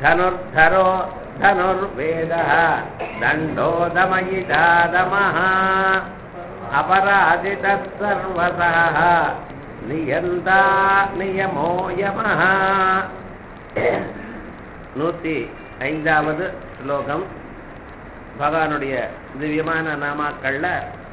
धनुर्धरो धनुर्वेदः दण्डो दमयिता दमः अपराजितः सर्वतः नियन्ता नियमो यमः நூற்றி ஐந்தாவது ஸ்லோகம் பகவானுடைய திவ்யமான நாமாக்கள்ல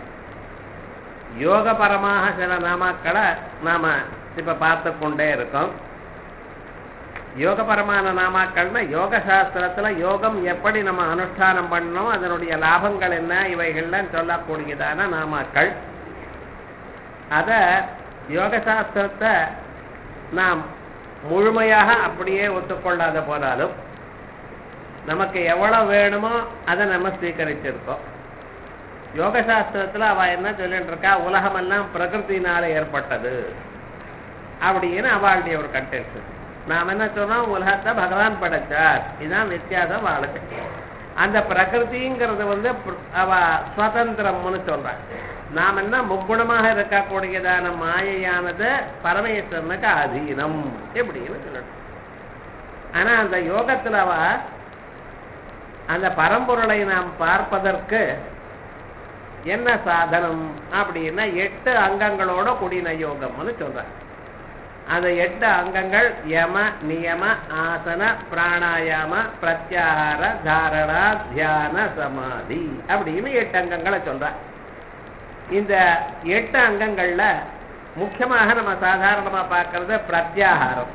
யோகபரமாக சில நாமாக்களை நாம இப்ப பார்த்து கொண்டே இருக்கோம் யோகபரமான நாமாக்கள்னா யோக சாஸ்திரத்துல யோகம் எப்படி நம்ம அனுஷ்டானம் பண்ணணும் அதனுடைய லாபங்கள் என்ன இவைகள்லாம் சொல்லக்கூடியதான நாமாக்கள் அத யோக சாஸ்திரத்தை நாம் முழுமையாக அப்படியே ஒத்துக்கொள்ளாத போனாலும் நமக்கு எவ்வளவு வேணுமோ அதை நம்ம ஸ்வீகரிச்சிருக்கோம் யோக சாஸ்திரத்துல அவ என்ன சொல்லிட்டு இருக்கா உலகமெல்லாம் பிரகிருத்தினால ஏற்பட்டது அப்படின்னு அவளுடைய ஒரு கண்டென்ட் நாம் என்ன சொன்னோம் உலகத்தை பகவான் படைச்சார் இதுதான் வித்தியாசம் அவளுக்கு அந்த பிரகிருதிங்கிறது வந்து அவ சுதந்திரம்னு சொல்றான் நாம் என்ன முக்குணமாக இருக்கக்கூடியதான மாயையானது பரமேஸ்வரனுக்கு அதீனம் எப்படின்னு சொல்லணும் ஆனா அந்த யோகத்துல அவ அந்த பரம்பொருளை நாம் பார்ப்பதற்கு என்ன சாதனம் அப்படின்னா எட்டு அங்கங்களோட கூடின யோகம்னு சொல்றாங்க அந்த எட்டு அங்கங்கள் யம நியம ஆசன பிராணாயாம பிரத்யாகார தாரணா தியான சமாதி அப்படின்னு எட்டு அங்கங்களை சொல்ற இந்த எட்டு அங்கங்கள்ல முக்கியமாக நம்ம சாதாரணமா பார்க்கறது பிரத்யாகாரம்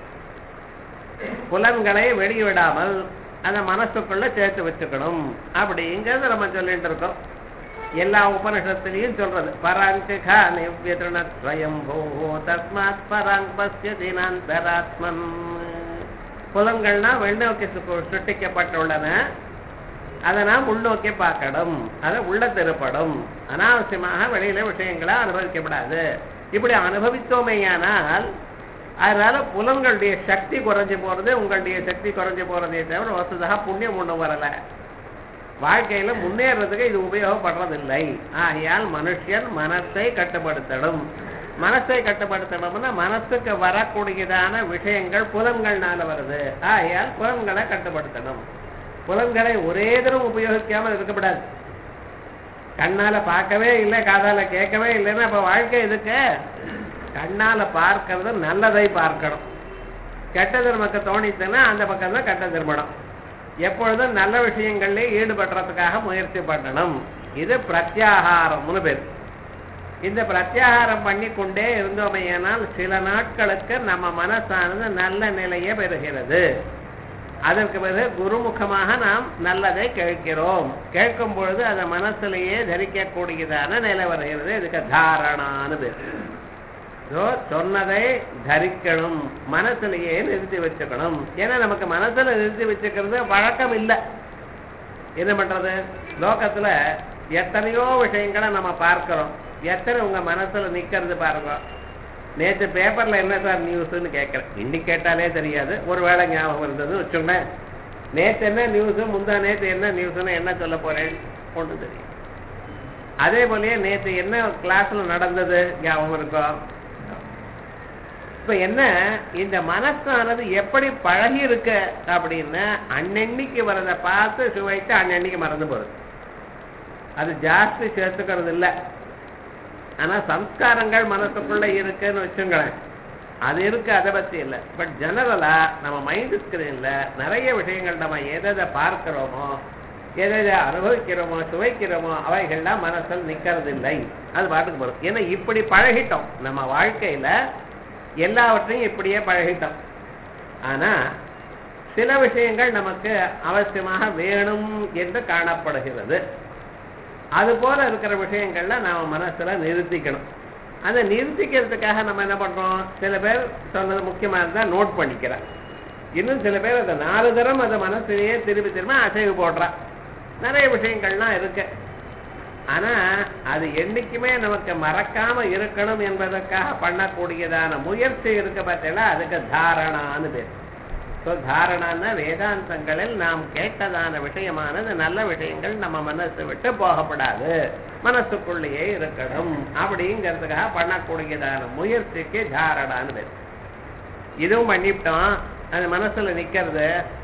புலன்களை வெளிவிடாமல் அந்த மனசுக்குள்ள சேர்த்து வச்சுக்கணும் அப்படிங்கிறத நம்ம சொல்லிட்டு இருக்கோம் எல்லா உபனிஷத்துலையும் சொல்றது பராங்கிகா நிவ்யதிருணத்வயம்போ தஸ்மாத் பராங் பசியதினாந்தராத்மன் புலன்கள்னா வெளிநோக்கி சுட்டிக்கப்பட்டுள்ளன அதை நாம் உள்நோக்கி பார்க்கணும் அதை உள்ள திருப்படும் அனாவசியமாக வெளியில விஷயங்களை அனுபவிக்கப்படாது இப்படி அனுபவித்தோமேயானால் அதனால புலன்களுடைய சக்தி குறைஞ்சு போறது உங்களுடைய சக்தி குறைஞ்சு போறதே தவிர வசதாக புண்ணியம் ஒன்றும் வரலை வாழ்க்கையில முன்னேறதுக்கு இது உபயோகப்படுறதில்லை ஆகையால் மனுஷன் மனத்தை கட்டுப்படுத்தணும் மனசை கட்டுப்படுத்தணும்னா மனசுக்கு வரக்கூடியதான விஷயங்கள் புலன்கள்னால வருது ஆகையால் புலன்களை கட்டுப்படுத்தணும் புலன்களை ஒரே தரம் உபயோகிக்காமல் இருக்கக்கூடாது கண்ணால பார்க்கவே இல்லை காதால கேட்கவே இல்லைன்னா அப்ப வாழ்க்கை எதுக்கு கண்ணால பார்க்கறது நல்லதை பார்க்கணும் கெட்டது நமக்கு தோணிச்சுன்னா அந்த பக்கம் தான் கெட்ட திரும்பணும் எப்பொழுதும் நல்ல விஷயங்கள்ல ஈடுபடுறதுக்காக முயற்சி பண்ணணும் இது பிரத்யாகாரம்னு பேர் இந்த பிரத்யாகாரம் பண்ணி கொண்டே இருந்தோமையானால் சில நாட்களுக்கு நம்ம மனசானது நல்ல நிலையை பெறுகிறது அதற்கு பிறகு குருமுகமாக நாம் நல்லதை கேட்கிறோம் கேட்கும் பொழுது அதை மனசுலேயே தரிக்கக்கூடியதான நிலை வருகிறது இதுக்கு தாரணான்னு பேர் சொன்னதை தரிக்கணும் மனசுலயே நிறுத்தி வச்சுக்கணும் ஏன்னா நமக்கு மனசுல நிறுத்தி வச்சுக்கிறது வழக்கம் இல்லை என்ன பண்றது லோகத்துல எத்தனையோ விஷயங்களை நம்ம பார்க்கிறோம் எத்தனை உங்க மனசுல நிக்கிறது பாருங்க நேற்று பேப்பர்ல என்ன சார் நியூஸ்ன்னு கேட்கறேன் இன்னைக்கு கேட்டாலே தெரியாது ஒரு வேளை ஞாபகம் இருந்ததுன்னு வச்சுக்கோங்க நேற்று என்ன நியூஸ் முந்தா நேற்று என்ன நியூஸ்னு என்ன சொல்ல போறேன் ஒன்று தெரியும் அதே போலயே நேற்று என்ன கிளாஸ்ல நடந்தது ஞாபகம் இருக்கும் இப்ப என்ன இந்த மனசானது எப்படி பழகி இருக்க அப்படின்னா அன்னன்னைக்கு வரத பார்த்து சுவைத்து அன்னன்னைக்கு மறந்து போகுது அது ஜாஸ்தி சேர்த்துக்கிறது இல்லை ஆனா சம்ஸ்காரங்கள் மனசுக்குள்ள இருக்குன்னு வச்சுங்களேன் அது இருக்கு அதை பத்தி இல்லை பட் ஜெனரலா நம்ம மைண்ட் ஸ்கிரீன்ல நிறைய விஷயங்கள் நம்ம எதை பார்க்கிறோமோ எதை அனுபவிக்கிறோமோ சுவைக்கிறோமோ அவைகள்லாம் மனசில் நிக்கிறது இல்லை அது பாட்டுக்கு போறோம் ஏன்னா இப்படி பழகிட்டோம் நம்ம வாழ்க்கையில எல்லாவற்றையும் இப்படியே பழகிட்டோம் ஆனா சில விஷயங்கள் நமக்கு அவசியமாக வேணும் என்று காணப்படுகிறது அது போல இருக்கிற விஷயங்கள்ல நாம மனசுல நிறுத்திக்கணும் அதை நிறுத்திக்கிறதுக்காக நம்ம என்ன பண்றோம் சில பேர் சொன்னது முக்கியமா இருந்தா நோட் பண்ணிக்கிறேன் இன்னும் சில பேர் அதை நாலு தரம் அதை மனசுலயே திருப்பி திரும்ப அசைவு போடுறா நிறைய விஷயங்கள்லாம் இருக்கு ஆனா அது என்னைக்குமே நமக்கு மறக்காம இருக்கணும் என்பதற்காக பண்ணக்கூடியதான முயற்சி இருக்க பார்த்தீங்களா அதுக்கு தாரணான்னு பேர் ஸோ தாரணான்னா வேதாந்தங்களில் நாம் கேட்டதான விஷயமானது நல்ல விஷயங்கள் நம்ம மனசு விட்டு போகப்படாது மனசுக்குள்ளேயே இருக்கணும் அப்படிங்கிறதுக்காக பண்ணக்கூடியதான முயற்சிக்கு தாரணான்னு பேர் இதுவும் பண்ணிவிட்டோம் அது மனசுல நிக்கிறது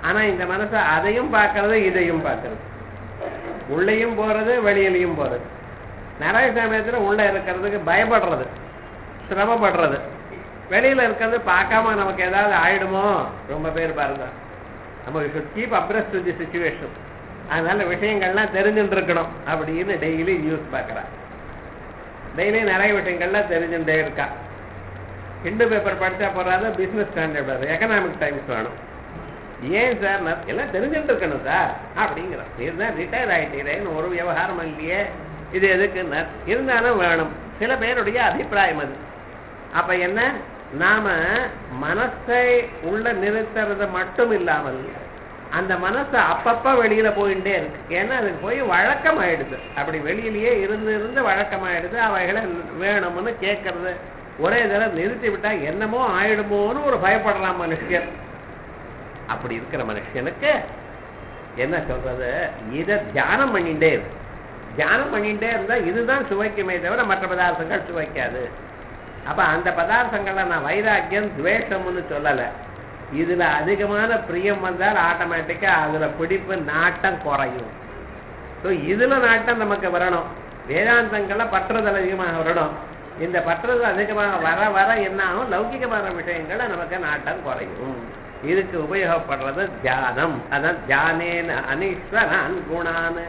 ஆனா இந்த மனசு அதையும் பார்க்கறது இதையும் பார்க்கறது உள்ளேயும் போறது வெளியிலையும் போறது நிறைய சமயத்துல உள்ள இருக்கிறதுக்கு பயப்படுறது சிரமப்படுறது வெளியில இருக்கிறது பார்க்காம நமக்கு ஏதாவது ஆயிடுமோ ரொம்ப பேர் பாருங்க நம்ம should keep abreast to the situation அதனால விஷயங்கள்லாம் தெரிஞ்சுட்டு இருக்கணும் அப்படின்னு டெய்லி நியூஸ் பார்க்கறான் டெய்லி நிறைய விஷயங்கள்லாம் தெரிஞ்சுட்டே இருக்கா ஹிண்டு பேப்பர் படிச்சா போறாது பிசினஸ் ஸ்டாண்டர்ட் வரும் எக்கனாமிக் டைம்ஸ் வேணும் ஏன் சார் நான் எல்லாம் தெரிஞ்சுட்டு இருக்கணும் சார் அப்படிங்கிறோம் நீர் தான் ரிட்டையர் ஆயிட்டீரேன்னு ஒரு விவகாரம் இல்லையே இது எதுக்குன்னு இருந்தாலும் வேணும் சில பேருடைய அபிப்பிராயம் அது அப்ப என்ன நாம மனசை உள்ள நிறுத்துறது மட்டும் இல்லாமல் அந்த மனசு அப்பப்ப வெளியில போயிட்டே இருக்கு ஏன்னா அதுக்கு போய் வழக்கம் ஆயிடுது அப்படி வெளியிலேயே இருந்து இருந்து வழக்கமாயிடுது அவைகளை வேணும்னு கேட்கறது ஒரே தடவை நிறுத்தி விட்டா என்னமோ ஆயிடுமோன்னு ஒரு பயப்படலாம் மனுஷன் அப்படி இருக்கிற மனுஷனுக்கு என்ன சொல்றது இதை தியானம் பண்ணிட்டே இரு தியானம் பண்ணிட்டே இருந்தா இதுதான் சுவைக்குமே தவிர மற்ற பதார்த்தங்கள் சுவைக்காது அப்ப அந்த பதார்த்தங்களை நான் வைராக்கியம் துவேஷம்னு சொல்லல இதுல அதிகமான பிரியம் வந்தால் ஆட்டோமேட்டிக்கா அதுல பிடிப்பு நாட்டம் குறையும் ஸோ இதுல நாட்டம் நமக்கு வரணும் வேதாந்தங்கள்ல பற்றுதல் அதிகமாக வரணும் இந்த பற்றுதல் அதிகமாக வர வர என்ன ஆகும் லௌகிகமான விஷயங்களை நமக்கு நாட்டம் குறையும் இதுக்கு உபயோகப்படுறது தியானம் அதான் தியானேன அனீஸ்வரான் குணான்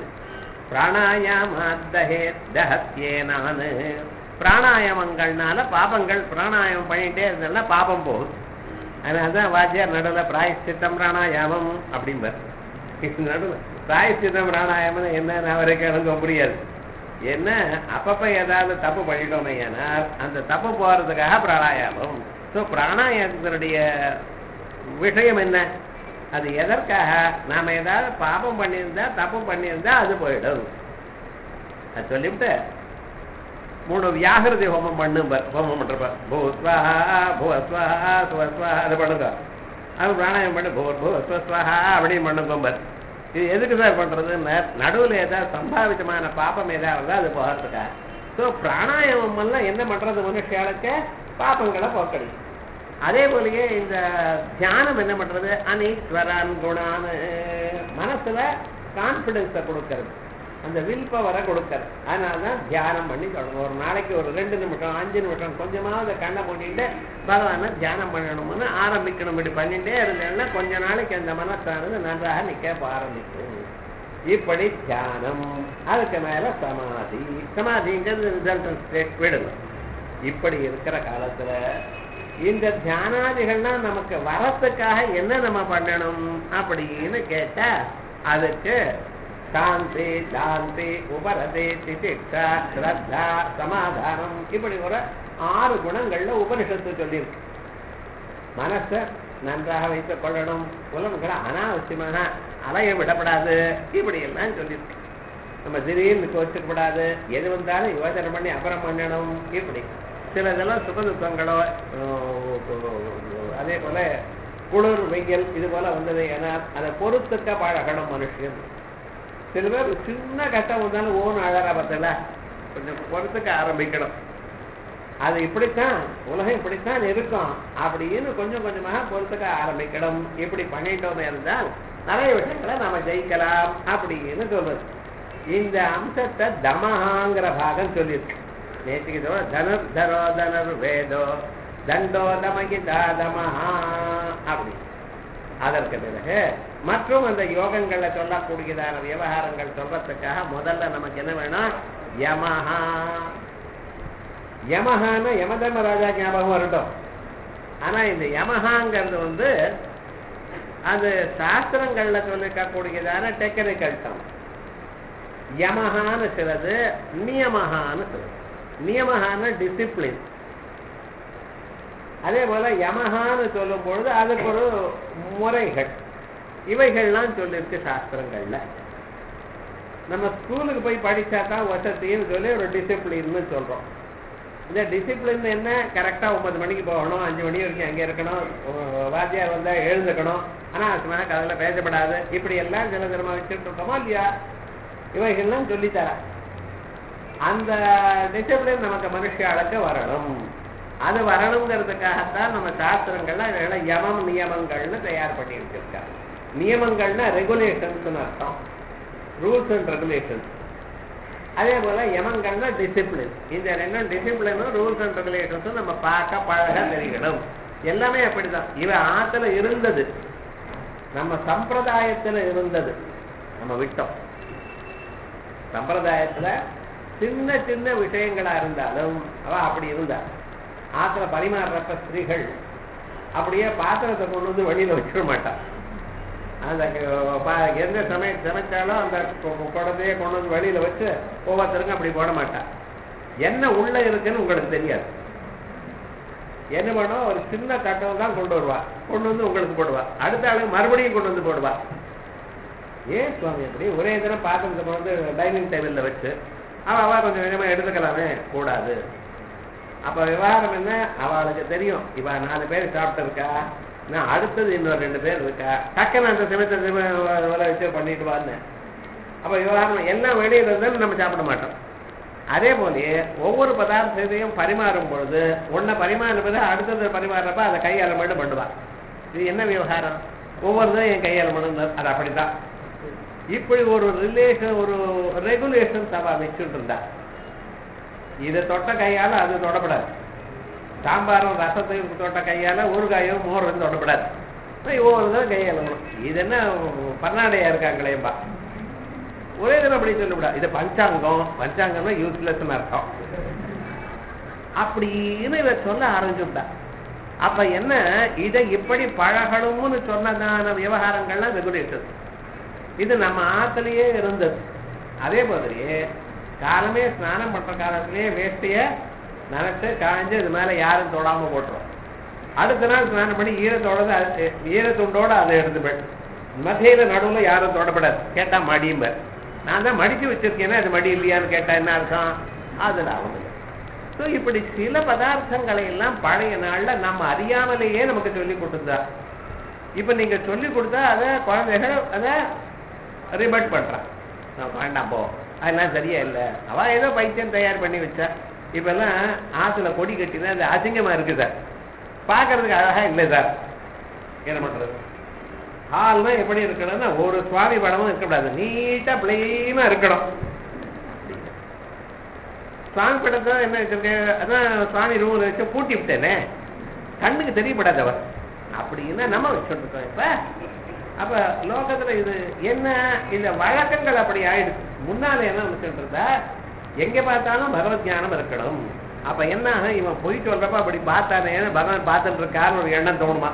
பிராணாயாமாத்தஹே தஹத்யேனான் பிராணாயாமங்கள்னால பாபங்கள் பிராணாயாமம் பண்ணிட்டே இருந்தோம்னா பாபம் போகுது அதனால தான் வாத்தியார் நடுவில் பிராயஷ்சித்தம் பிராணாயாமம் அப்படிம்பார் நடுவில் பிராயஷ்சித்தம் பிராணாயாமம் என்னன்னு அவருக்கு எனக்கு புரியாது என்ன அப்பப்ப ஏதாவது தப்பு பண்ணிட்டோமே ஏன்னா அந்த தப்பு போறதுக்காக பிராணாயாமம் ஸோ பிராணாயாமத்தினுடைய விஷயம் என்ன அது எதற்காக நாம ஏதாவது பாபம் பண்ணியிருந்தா தப்பு பண்ணியிருந்தா அது போயிடும் அது சொல்லிவிட்டு மூணு வியாகிருதி ஹோமம் பண்ணும் ஹோமம் பண்றப்ப பூஸ்வஹா புவஸ்வஹா சுவஸ்வஹா அது பண்ணுங்க அது பிராணாயம் பண்ணு பூர் பூஸ்வஸ்வஹா அப்படின்னு பண்ணுங்க பர் இது எதுக்கு சார் பண்றதுன்னு நடுவில் ஏதாவது சம்பாவிதமான பாப்பம் ஏதாவது அது போகிறதுக்கா ஸோ பிராணாயாமம் எல்லாம் என்ன பண்றது மனுஷாளுக்கு பாப்பங்களை போக்கடி அதே போலயே இந்த தியானம் என்ன பண்றது அனீஸ்வரான் குணான்னு மனசுல கான்பிடன்ஸை கொடுக்கறது அந்த வில் பவரை கொடுக்கறது அதனால தான் தியானம் பண்ணி தொடங்கும் ஒரு நாளைக்கு ஒரு ரெண்டு நிமிஷம் அஞ்சு நிமிஷம் கொஞ்சமாவது கண்ணை பண்ணிட்டு பகவானை தியானம் பண்ணணும்னு ஆரம்பிக்கணும் இப்படி பண்ணிட்டே இருந்தேன்னா கொஞ்ச நாளைக்கு அந்த மனசானது நன்றாக நிற்க ஆரம்பிக்கும் இப்படி தியானம் அதுக்கு மேல சமாதி சமாதிங்கிறது ரிசல்ட் ஸ்டேட் விடணும் இப்படி இருக்கிற காலத்துல இந்த தியானாதிகள்லாம் நமக்கு வரத்துக்காக என்ன நம்ம பண்ணணும் அப்படின்னு கேட்டா அதுக்கு சாந்தி சாந்தி உபரதி திதிக்ஷா ஸ்ரத்தா சமாதானம் இப்படி ஒரு ஆறு குணங்கள்ல உபனிஷத்து சொல்லியிருக்கு மனசை நன்றாக வைத்துக் கொள்ளணும் புலன்களை அனாவசியமாக அலைய விடப்படாது இப்படி எல்லாம் சொல்லியிருக்கு நம்ம திடீர்னு கோச்சுக்கப்படாது எது வந்தாலும் யோசனை பண்ணி அப்புறம் பண்ணணும் இப்படி சில இதெல்லாம் சுகதுக்கங்களோ அதே போல குளிர் வெயில் இது போல வந்தது ஏன்னா அதை பொறுத்துக்க பழகணும் மனுஷன் சில பேர் சின்ன கஷ்டம் வந்தாலும் ஓன் அழகா பார்த்தல கொஞ்சம் பொறுத்துக்க ஆரம்பிக்கணும் அது இப்படித்தான் உலகம் இப்படித்தான் இருக்கும் அப்படின்னு கொஞ்சம் கொஞ்சமாக பொறுத்துக்க ஆரம்பிக்கணும் இப்படி பண்ணிட்டோமே இருந்தால் நிறைய விஷயங்களை நாம ஜெயிக்கலாம் அப்படின்னு சொல்றது இந்த அம்சத்தை தமஹாங்கிற பாகம் சொல்லியிருக்கு நேற்றுக்கு இதோ தனுர் தரோ தனுர் வேதோ தண்டோ தமகிதா தமஹா அப்படி அதற்கு பிறகு மற்றும் அந்த யோகங்களை சொல்லக்கூடியதான விவகாரங்கள் சொல்றதுக்காக முதல்ல நமக்கு என்ன வேணும் யமஹா யமஹான யமதர்மராஜா ஞாபகம் வரட்டும் ஆனா இந்த யமஹாங்கிறது வந்து அது சாஸ்திரங்கள்ல சொல்லிக்கக்கூடியதான டெக்னிக்கல் டேர்ம் யமஹான்னு சிலது நியமஹான்னு சிலது நியமஹான டிசிப்ளின் அதே போல யமஹான்னு சொல்லும் பொழுது அதுக்கு ஒரு முறைகள் இவைகள்லாம் சொல்லியிருக்கு சாஸ்திரங்கள்ல நம்ம ஸ்கூலுக்கு போய் படிச்சா தான் வசதின்னு சொல்லி ஒரு டிசிப்ளின்னு சொல்றோம் இந்த டிசிப்ளின் என்ன கரெக்டா ஒன்பது மணிக்கு போகணும் அஞ்சு மணி வரைக்கும் அங்கே இருக்கணும் வாத்தியார் வந்தா எழுந்துக்கணும் ஆனா அதுக்கு அதில் பேசப்படாது இப்படி எல்லாம் சில தினமா வச்சுட்டு இருக்கோமா இல்லையா இவைகள்லாம் சொல்லித்தர அந்த டிசிப்ளின் நமக்கு மனுஷாளுக்கு வரணும் அது வரணுங்கிறதுக்காகத்தான் நம்ம சாஸ்திரங்கள்ல இதெல்லாம் யமம் நியமங்கள்னு தயார் பண்ணி வச்சிருக்காங்க நியமங்கள்னா ரெகுலேஷன்ஸ் அர்த்தம் ரூல்ஸ் அண்ட் ரெகுலேஷன்ஸ் அதே போல யமங்கள்னா டிசிப்ளின் இந்த ரெண்டும் டிசிப்ளினும் ரூல்ஸ் அண்ட் ரெகுலேஷன்ஸும் நம்ம பார்க்க பழக தெரியணும் எல்லாமே அப்படிதான் இவ ஆத்துல இருந்தது நம்ம சம்பிரதாயத்துல இருந்தது நம்ம விட்டோம் சம்பிரதாயத்துல சின்ன சின்ன விஷயங்களா இருந்தாலும் அவ அப்படி இருந்தா ஆத்துல பரிமாறுறப்ப ஸ்திரீகள் அப்படியே பாத்திரத்தை கொண்டு வந்து வெளியில வச்சிட மாட்டான் அந்த க- பா- எந்த சமயம் சமைச்சாலும் அந்த கொ- குடத்தையே கொண்டு வந்து வெளியில வச்சு ஒவ்வொருத்தருக்கும் அப்படி போட மாட்டான் என்ன உள்ள இருக்குன்னு உங்களுக்கு தெரியாது என்ன பண்ணும் ஒரு சின்ன தட்டம் தான் கொண்டு வருவா கொண்டு வந்து உங்களுக்கு போடுவா அடுத்த ஆளுக்கு மறுபடியும் கொண்டு வந்து போடுவா ஏன் சுவாமி அப்படி ஒரே தினம் பாத்திரத்தை கொண்டு வந்து டைனிங் டேபிள்ல வச்சு அவ அவ கொஞ்சம் கொஞ்சமா எடுத்துக்கலாமே கூடாது அப்ப விவகாரம் என்ன அவளுக்கு தெரியும் இவ நாலு பேர் சாப்பிட்டு இருக்கா நான் அடுத்தது இன்னொரு ரெண்டு பேர் இருக்கா டக்குன்னு அந்த சமயத்தை வர வச்சு பண்ணிட்டு வான்னு அப்ப விவகாரம் எல்லாம் வெளியில இருந்தாலும் நம்ம சாப்பிட மாட்டோம் அதே போலயே ஒவ்வொரு பதார்த்தத்தையும் பரிமாறும் பொழுது ஒன்றை பரிமாறுறது அடுத்தது பரிமாறுறப்ப அதை கையாள மட்டும் பண்ணுவா இது என்ன விவகாரம் ஒவ்வொருத்தரும் என் கையாள மட்டும் அது அப்படிதான் இப்படி ஒரு ரிலேஷன் ஒரு ரெகுலேஷன் அவ வச்சுட்டு இருந்தா இதை தொட்ட கையால அது தொடப்படாது சாம்பாரும் ரசத்தையும் தொட்ட கையால ஊறுகாயும் மோரும் தொடப்படாது ஒவ்வொருத்தரும் கையாளணும் இது என்ன பன்னாடையா இருக்காங்களேம்பா ஒரே தினம் அப்படி சொல்லக்கூடாது இது பஞ்சாங்கம் பஞ்சாங்கம்னா யூஸ்லெஸ் அர்த்தம் அப்படின்னு இவ சொல்ல ஆரம்பிச்சுட்டா அப்ப என்ன இதை இப்படி பழகணும்னு சொன்னதான விவகாரங்கள்லாம் ரெகுலேஷன் இது நம்ம ஆத்துலயே இருந்தது அதே மாதிரியே காலமே ஸ்நானம் பண்ற காலத்திலேயே வேஷ்டிய நினைச்சு காய்ஞ்சு இது மேல யாரும் தொடாம போட்டுரும் அடுத்த நாள் ஸ்நானம் பண்ணி ஈரத்தோட அது- ஈரத்துண்டோட அதை எடுத்துப்பேன் மத்தியில நடுவுல யாரும் தொடப்படாது கேட்டா மடியும்பர் நான் தான் மடிச்சு வச்சிருக்கேன்னா அது மடி இல்லையான்னு கேட்டா என்ன அர்த்தம் அதுல அவங்க ஸோ இப்படி சில பதார்த்தங்களை எல்லாம் பழைய நாள்ல நம்ம அறியாமலேயே நமக்கு சொல்லி கொடுத்தா இப்ப நீங்க சொல்லி கொடுத்தா அதை குழந்தைகள் அதை ரிபட் பண்றான் நான் வேண்டாம் போ அதெல்லாம் சரியா இல்ல அவ ஏதோ பைத்தியம் தயார் பண்ணி வச்சா இப்பெல்லாம் ஆத்துல கொடி கட்டினா அது அசிங்கமா இருக்குது சார் பார்க்கறதுக்கு அழகா இல்லை சார் என்ன பண்றது ஹால்னா எப்படி இருக்கணும்னா ஒரு சுவாமி படமும் இருக்கக்கூடாது நீட்டா பிளெயினா இருக்கணும் சுவாமி படத்தை என்ன வச்சிருக்கேன் அதான் சுவாமி ரூம் வச்சு பூட்டி விட்டேனே கண்ணுக்கு தெரியப்படாது அவர் அப்படின்னா நம்ம வச்சுட்டு இருக்கோம் இப்ப அப்ப லோகத்துல இது என்ன இந்த வழக்கங்கள் அப்படி ஆயிடுச்சு முன்னால என்ன வச்சுட்டு இருந்தா எங்க பார்த்தாலும் பகவத் ஞானம் இருக்கணும் அப்ப என்ன ஆகும்? இவன் பொய் சொல்றப்ப அப்படி பார்த்தானே பகவான் பார்த்துட்டு இருக்காருன்னு ஒரு எண்ணம் தோணுமா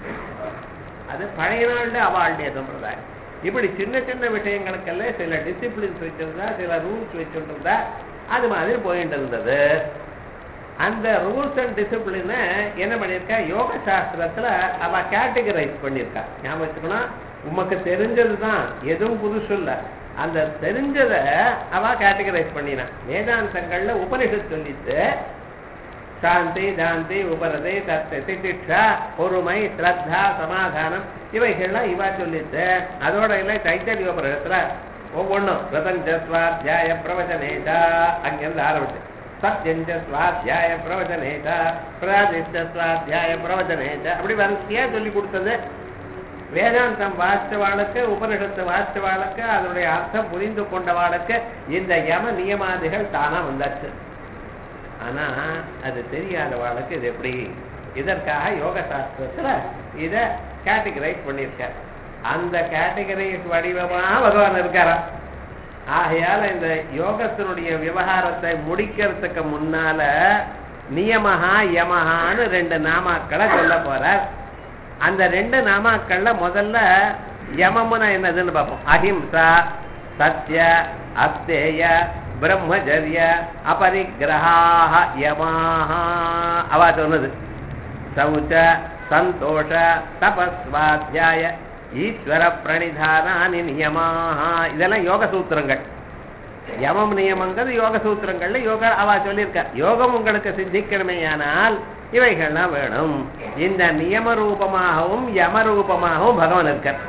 அது பழைய நாள்ல அவாளுடைய சம்பிரதாயம் இப்படி சின்ன சின்ன விஷயங்களுக்கெல்லாம் சில டிசிப்ளின்ஸ் வச்சிருந்தா சில ரூல்ஸ் வச்சிருந்தா அது மாதிரி போயிட்டு இருந்தது அந்த ரூல்ஸ் அண்ட் டிசிப்ளினை என்ன பண்ணியிருக்கா யோக சாஸ்திரத்துல அவ கேட்டகரைஸ் பண்ணியிருக்கா ஞாபகம் வச்சுக்கணும் உமக்கு தெரிஞ்சது தான் எதுவும் புதுசு இல்ல அந்த தெரிஞ்சதை அவ கேட்டகரைஸ் பண்ணினா வேதாந்தங்கள்ல உபனிஷத் சொல்லிட்டு சாந்தி தாந்தி உபரதை தத்தை திதிட்சா பொறுமை ஸ்ரத்தா சமாதானம் இவைகள்லாம் இவா சொல்லிட்டு அதோட இல்லை தைத்தரிய உபரிடத்துல ஒவ்வொன்றும் ரதஞ்ச சுவாத்தியாய பிரவச்சனேதா அங்கிருந்து ஆரம்பிச்சு சத்யஞ்ச சுவாத்தியாய பிரவச்சனேதா பிராதிஷ்ட சுவாத்தியாய பிரவச்சனேதா அப்படி வரிசையா சொல்லி கொடுத்தது வேதாந்தம் வாசிச்சவாளுக்கு உபனிஷத்து வாசிச்சவாளுக்கு அதனுடைய அர்த்தம் புரிந்து கொண்டவாளுக்கு இந்த யம நியமாதிகள் தானா வந்தாச்சு ஆனா அது தெரியாதவாளுக்கு இது எப்படி இதற்காக யோக சாஸ்திரத்துல இத கேட்டகரைஸ் பண்ணியிருக்க அந்த கேட்டகரைஸ் வடிவமா பகவான் இருக்காராம் ஆகையால இந்த யோகத்தினுடைய விவகாரத்தை முடிக்கிறதுக்கு முன்னால நியமஹா யமஹான்னு ரெண்டு நாமாக்களை சொல்ல போறார் அந்த ரெண்டு நாமாக்கள்ல முதல்ல யமம்னா என்னதுன்னு பார்ப்போம் அஹிம்சா சத்ய அஸ்தேய பிரம்மச்சரிய அபரிக்கிரகாக யமாக அவ சொன்னது சௌச்ச சந்தோஷ தபஸ்வாத்தியாய ஈஸ்வர பிரணிதானானி நியமாக இதெல்லாம் யோக சூத்திரங்கள் யமம் நியமங்கிறது யோக சூத்திரங்கள்ல யோகா அவ சொல்லியிருக்கா யோகம் உங்களுக்கு சித்திக்கணுமேயானால் இவைகள்லாம் வேணும் இந்த நியம ரூபமாகவும் யம ரூபமாகவும் பகவான் இருக்கார்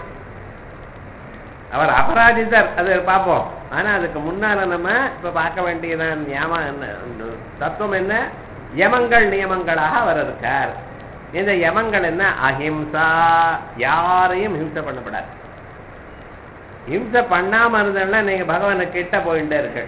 அவர் அபராஜிதர் அது பார்ப்போம் ஆனா அதுக்கு முன்னால நம்ம இப்ப பார்க்க வேண்டியதான் ஞாபகம் என்ன தத்துவம் என்ன யமங்கள் நியமங்களாக அவர் இருக்கார் இந்த யமங்கள் என்ன அஹிம்சா யாரையும் ஹிம்சை பண்ணப்படாது ஹிம்சை பண்ணாம இருந்தோம்னா நீங்க பகவானை கிட்ட போயிட்டே இருக்கு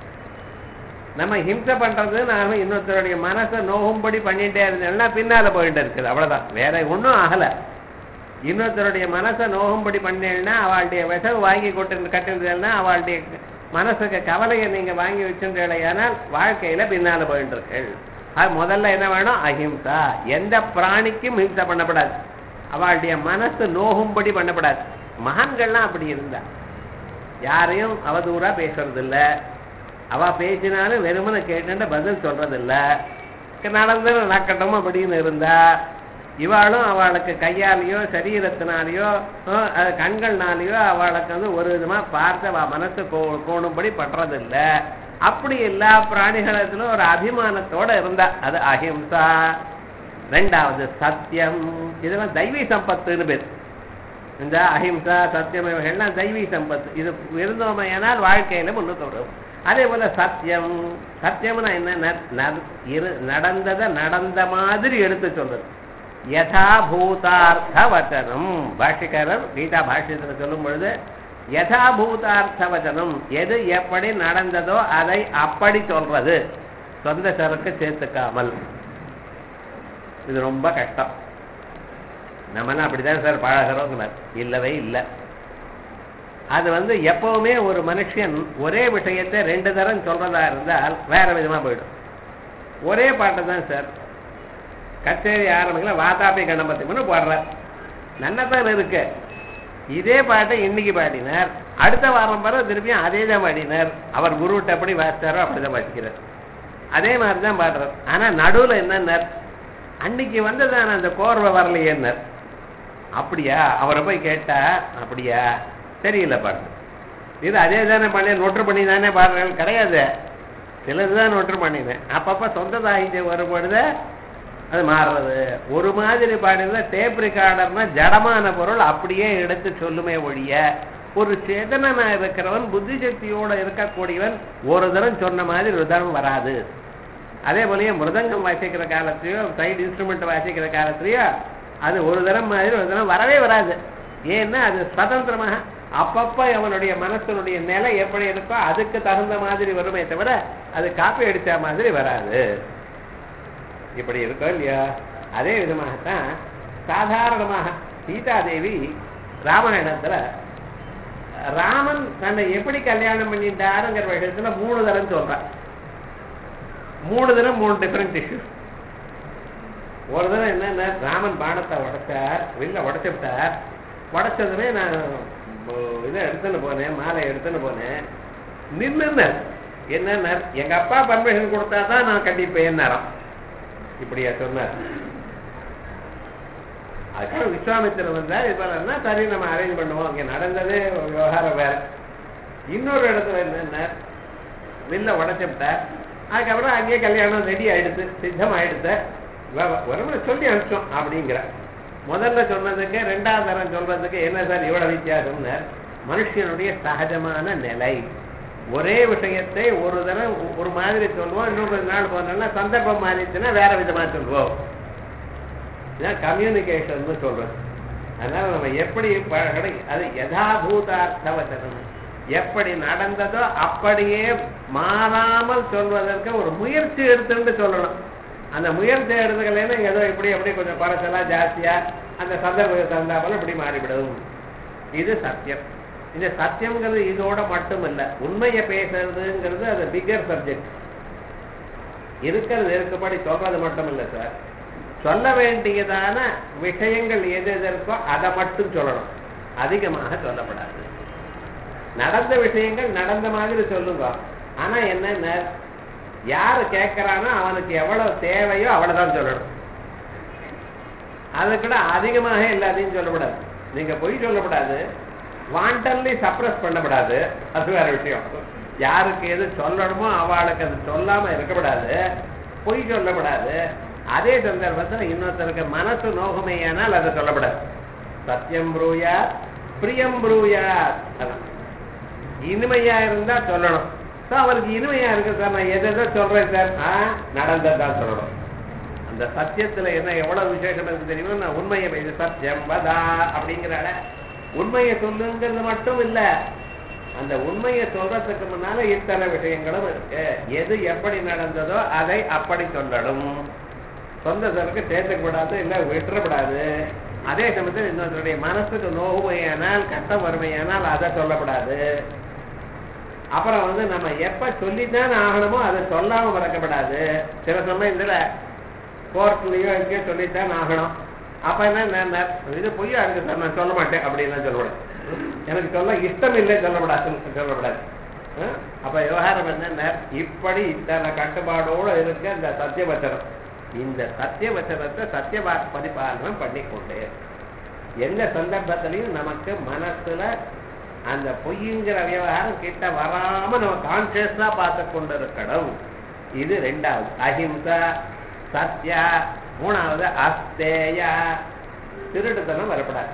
நம்ம ஹிம்சை பண்றது நாம இன்னொருத்தருடைய மனசை நோகும்படி பண்ணிட்டே இருந்தோம்னா பின்னால போயிட்டே இருக்குது அவ்வளவுதான் வேற ஒன்றும் ஆகல இன்னொருத்தருடைய மனசை நோகும்படி பண்ணேன்னா அவளுடைய விஷம் வாங்கி கொட்டு கட்டிருந்தேன்னா அவளுடைய மனசுக்கு கவலையை நீங்க வாங்கி வச்சுட்டேனால் வாழ்க்கையில பின்னால போயிட்டு இருக்கீள் அது முதல்ல என்ன வேணும் அஹிம்சா எந்த பிராணிக்கும் ஹிம்சை பண்ணப்படாது அவளுடைய மனசு நோகும்படி பண்ணப்படாது மகான்கள்லாம் அப்படி இருந்தா யாரையும் அவதூறா பேசுறது இல்ல அவ பேசினாலும் வெறுமனை கேட்டு பதில் சொல்றது இல்ல நடந்து நடக்கட்டும் அப்படின்னு இருந்தா இவாளும் அவளுக்கு கையாலேயோ சரீரத்தினாலேயோ அஹ், அது கண்கள்னாலேயோ அவளுக்கு வந்து ஒரு விதமா பார்த்து அவ மனசு கோ கோணும்படி பண்றது இல்ல அப்படி எல்லா பிராணிகளத்திலும் ஒரு அபிமானத்தோட இருந்தா அது அஹிம்சா ரெண்டாவது சத்தியம் இதெல்லாம் தெய்வீ சம்பத்துன்னு பேர் இந்த அஹிம்சா சத்தியம் இவைகள்லாம் தெய்வீ சம்பத்து இது இருந்தோமையானால் வாழ்க்கையில முன்னுக்கு வரும் அதே போல சத்தியம் சத்தியம்னா என்ன ந- ந- இரு- நடந்ததை நடந்த மாதிரி எடுத்து சொல்றது யதா பூதார்த்த வச்சனம் பாஷிக்காரர் கீதா பாஷ்யத்தில் சொல்லும் பொழுது யதா பூதார்த்த வச்சனம் எது எப்படி நடந்ததோ அதை அப்படி சொல்றது சொந்த சரக்கு சேர்த்துக்காமல் இது ரொம்ப கஷ்டம் நம்மலாம் அப்படிதான் சார் பழகிறோங்கிறார் இல்லவே இல்லை அது வந்து எப்பவுமே ஒரு மனுஷன் ஒரே விஷயத்தை ரெண்டு தரம் சொல்றதா இருந்தால் வேற விதமா போயிடும் ஒரே பாட்டு தான் சார் கச்சேரி ஆரம்பிக்கல வாதாபி கணபதினு பாடுறார் நன்னதான் இருக்கு இதே பாட்டை இன்னைக்கு பாடினார் அடுத்த வாரம் வர திருப்பியும் அதே தான் பாடினார் அவர் குருட்ட எப்படி வாசித்தாரோ அப்படிதான் வாசிக்கிறார் அதே மாதிரி தான் பாடுறார் ஆனா நடுவுல என்னன்னார் அன்னைக்கு வந்ததான அந்த கோர்வை வரலையேன்னார் அப்படியா அவரை போய் கேட்டா அப்படியா தெரியல பாட்டு இது அதே தானே பண்ணி நொற்று பண்ணி தானே பாடுறேன் கிடையாது சிலது தான் நொற்று பண்ணினேன் அப்பப்ப சொந்த சாகித்யம் வரும்பொழுது அது மாறுறது ஒரு மாதிரி பாடினது டேப் ரெக்கார்டர்னா ஜடமான பொருள் அப்படியே எடுத்து சொல்லுமே ஒழிய ஒரு சேதனனா இருக்கிறவன் புத்தி சக்தியோட இருக்கக்கூடியவன் ஒரு தரம் சொன்ன மாதிரி ஒரு தரம் வராது அதே போலயே மிருதங்கம் வாசிக்கிற காலத்திலயோ சைடு இன்ஸ்ட்ருமெண்ட் வாசிக்கிற காலத்திலயோ அது ஒரு தரம் மாதிரி ஒரு தரம் வரவே வராது ஏன்னா அது சுதந்திரமாக அப்பப்ப அவனுடைய மனசனுடைய நிலை எப்படி இருக்கோ அதுக்கு தகுந்த மாதிரி வருமே தவிர அது காப்பி அடிச்ச மாதிரி வராது இப்படி இருக்கோ இல்லையா அதே விதமாகத்தான் சாதாரணமாக சீதாதேவி ராமாயணத்துல ராமன் தன்னை எப்படி கல்யாணம் பண்ணிட்டாருங்கிற விஷயத்துல மூணு தரம் சொல்றான் மூணு தரம் மூணு டிஃபரெண்ட் இஷ்யூஸ் ஒரு தரம் என்னன்னா ராமன் பானத்தை உடைச்சார் வில்ல உடைச்சு விட்டார் உடைச்சதுமே நான் ஓ- இதை எடுத்துன்னு போனேன் மாலை எடுத்துன்னு போனேன் நின்னு என்ன எங்க அப்பா பர்மிஷன் கொடுத்தா தான் நான் கண்டிப்பேன் நேரம் இப்படியா சொன்னார் அதுக்காக விஸ்வாமித்திரன் வந்தார் இது போலன்னா சரி நம்ம அரேஞ்ச் பண்ணுவோம் இங்க நடந்ததே ஒரு விவகாரம் வேற இன்னொரு இடத்துல என்னன்னா வில்ல உடைச்சுட்டார் அதுக்கப்புறம் அங்கேயே கல்யாணம் ரெடி ஆயிடுது சித்தம் ஆயிடுது ஒரு சொல்லி அனுப்பிச்சோம் அப்படிங்கிற முதல்ல சொன்னதுக்கு ரெண்டாவது தரம் சொல்றதுக்கு என்ன சார் இவ்வளவு வித்தியாசம்னார் மனுஷனுடைய சகஜமான நிலை ஒரே விஷயத்தை ஒரு தரம் ஒரு மாதிரி சொல்லுவோம் இன்னும் கொஞ்ச நாள் போனோம்னா சந்தர்ப்பம் மாறிச்சுன்னா வேற விதமா சொல்லுவோம் இதான் கம்யூனிகேஷன் சொல்றது அதனால நம்ம எப்படி பழகணும் அது யதாபூதார்த்த வச்சனம் எப்படி நடந்ததோ அப்படியே மாறாமல் சொல்வதற்கு ஒரு முயற்சி எடுத்துட்டு சொல்லணும் அந்த முயற்சி எடுத்துக்கலைன்னா ஏதோ இப்படி எப்படி கொஞ்சம் குறைச்சலா ஜாஸ்தியா அந்த சந்தர்ப்பத்தை தந்தாமல் இப்படி மாறிவிடும் இது சத்தியம் இந்த சத்தியம்ங்கிறது இதோட மட்டும் இல்ல உண்மையை பேசுறதுங்கிறது அது பிகர் சப்ஜெக்ட் இருக்கிறது இருக்கும்படி சொல்றது மட்டும் இல்ல சார் சொல்ல வேண்டியதான விஷயங்கள் எது எது இருக்கோ அதை மட்டும் சொல்லணும் அதிகமாக சொல்லப்படாது நடந்த விஷயங்கள் நடந்த மாதிரி சொல்லுங்க ஆனா என்னென்ன யாரு கேட்கறானோ அவனுக்கு எவ்வளவு தேவையோ அவ்வளவுதான் சொல்லணும் அதை கூட அதிகமாக எல்லாத்தையும் சொல்லக்கூடாது நீங்க பொய் சொல்லக்கூடாது வாண்டன்லி சப்ரஸ் பண்ணக்கூடாது அது வேற விஷயம் யாருக்கு எது சொல்லணுமோ அவளுக்கு அது சொல்லாம இருக்கக்கூடாது பொய் சொல்லக்கூடாது அதே சந்தர்ப்பத்தில் இன்னொருத்தருக்கு மனசு நோகுமையானால் அதை சொல்லக்கூடாது சத்தியம் ப்ரூயா பிரியம் ப்ரூயா அதான் இனிமையா இருந்தா சொல்லணும் ஸோ அவருக்கு இனிமையா இருக்கு சார் நான் எதை எதோ சொல்றேன் சார் ஆ நடந்ததுதான் சொல்லணும் அந்த சத்தியத்துல என்ன எவ்வளவு விசேஷம் இருக்கு தெரியுமா நான் உண்மையை பேசு சத்தியம் வதா அப்படிங்கிறால உண்மையை சொல்லுங்கிறது மட்டும் இல்ல அந்த உண்மையை சொல்றதுக்கு முன்னால இத்தனை விஷயங்களும் இருக்கு எது எப்படி நடந்ததோ அதை அப்படி சொல்லணும் சொந்ததற்கு சேர்த்துக்கூடாது இல்ல விட்டுறக்கூடாது அதே சமயத்தில் இன்னொருத்தருடைய மனசுக்கு நோவுமையானால் கஷ்டம் வறுமையானால் அதை சொல்லக்கூடாது அப்புறம் வந்து நம்ம எப்ப சொல்லித்தான் ஆகணுமோ அதை சொல்லாம மறக்கப்படாது சில சமயத்துல கோர்ட்லயோ எங்கேயோ சொல்லித்தான் ஆகணும் அப்ப என்ன நான் இது பொய்யா இருக்கு சார் நான் சொல்ல மாட்டேன் அப்படின்னு சொல்லக்கூடாது எனக்கு சொல்ல இஷ்டம் இல்லை சொல்லக்கூடாது சொல்லக்கூடாது அஹ்? அப்ப விவகாரம் என்ன இப்படி இத்தனை கட்டுப்பாடோடு இருக்க இந்த சத்தியவச்சனம் இந்த சத்தியவச்சனத்தை சத்தியவா பரிபாலனம் பண்ணிக்கொண்டே இரு. எந்த சந்தர்ப்பத்திலையும் நமக்கு மனசுல அந்த பொய்ங்கிற விவகாரம் கிட்ட வராம நம்ம கான்சியஸா பார்த்து கொண்டு இருக்கணும் இது ரெண்டாவது அஹிம்சா சத்யா மூணாவது அஸ்தேயா திருட்டுத்தனம் வரப்படாது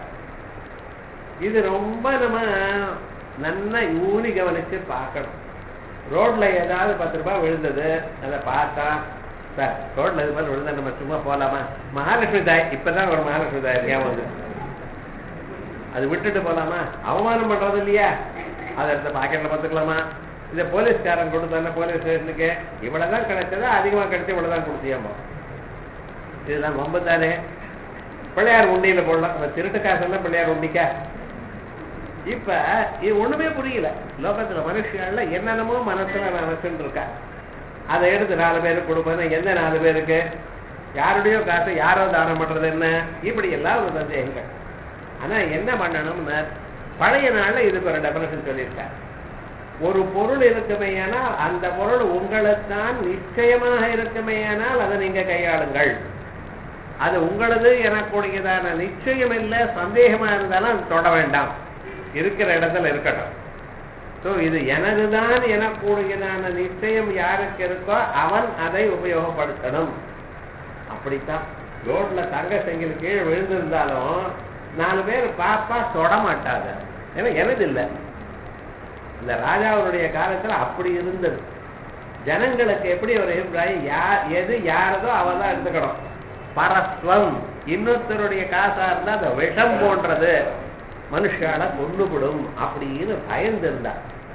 இது ரொம்ப நம்ம நல்லா ஊனி கவனிச்சு பார்க்கணும் ரோட்ல ஏதாவது பத்து ரூபாய் விழுந்தது அதை பார்த்தா சார் ரோட்ல இது மாதிரி விழுந்தா நம்ம சும்மா போலாமா மகாலட்சுமி தாய் இப்பதான் ஒரு மகாலட்சுமி தாய் ஞாபகம் வந்து அது விட்டுட்டு போலாமா அவமானம் பண்றது இல்லையா அதை எடுத்து பாக்கெட்ல பார்த்துக்கலாமா இந்த போலீஸ்காரன் கொடுத்தானே போலீஸ் ஸ்டேஷனுக்கு இவ்வளவுதான் கிடைச்சதா அதிகமா கிடைச்சா இவ்வளவுதான் கொடுத்தியாமோ இதுதான் ரொம்ப தானே பிள்ளையார் உண்டியில போடலாம் அந்த திருட்டு காசெல்லாம் பிள்ளையார் உண்டிக்கா இப்ப இது ஒண்ணுமே புரியல லோகத்துல மனுஷங்கள்ல என்னென்னமோ மனசுல நினைச்சுட்டு இருக்கா அதை எடுத்து நாலு பேருக்கு கொடுப்பேன் எந்த நாலு பேருக்கு யாருடையோ காசு யாரோ தானம் பண்றது என்ன இப்படி எல்லாம் ஒரு சந்தேகங்கள் ஆனா என்ன பண்ணணும்னு பழைய நாள்ல இதுக்கு ஒரு டெபனேஷன் சொல்லியிருக்காரு ஒரு பொருள் இருக்குமேயானால் அந்த பொருள் உங்களுக்குத்தான் நிச்சயமாக இருக்குமேயானால் அதை நீங்க கையாளுங்கள் அது உங்களது எனக்கூடியதான நிச்சயம் இல்லை சந்தேகமா இருந்தாலும் அது தொட வேண்டாம் இருக்கிற இடத்துல இருக்கட்டும் ஸோ இது எனதுதான் எனக்கூடியதான நிச்சயம் யாருக்கு இருக்கோ அவன் அதை உபயோகப்படுத்தணும் அப்படித்தான் ரோட்ல தங்க செங்கல் கீழே விழுந்திருந்தாலும் நாலு பேர் பாப்பா தொட மாட்டாங்க ஏன்னா எனது இல்லை இந்த ராஜாவுடைய காலத்துல அப்படி இருந்தது ஜனங்களுக்கு எப்படி ஒரு அபிப்பிராயம் யார் எது யாரதோ அவ தான் எடுத்துக்கணும் பரஸ்வம் இன்னொருத்தருடைய காசா இருந்தா அந்த விஷம் போன்றது மனுஷால கொண்டுவிடும் அப்படின்னு பயந்து இருந்தா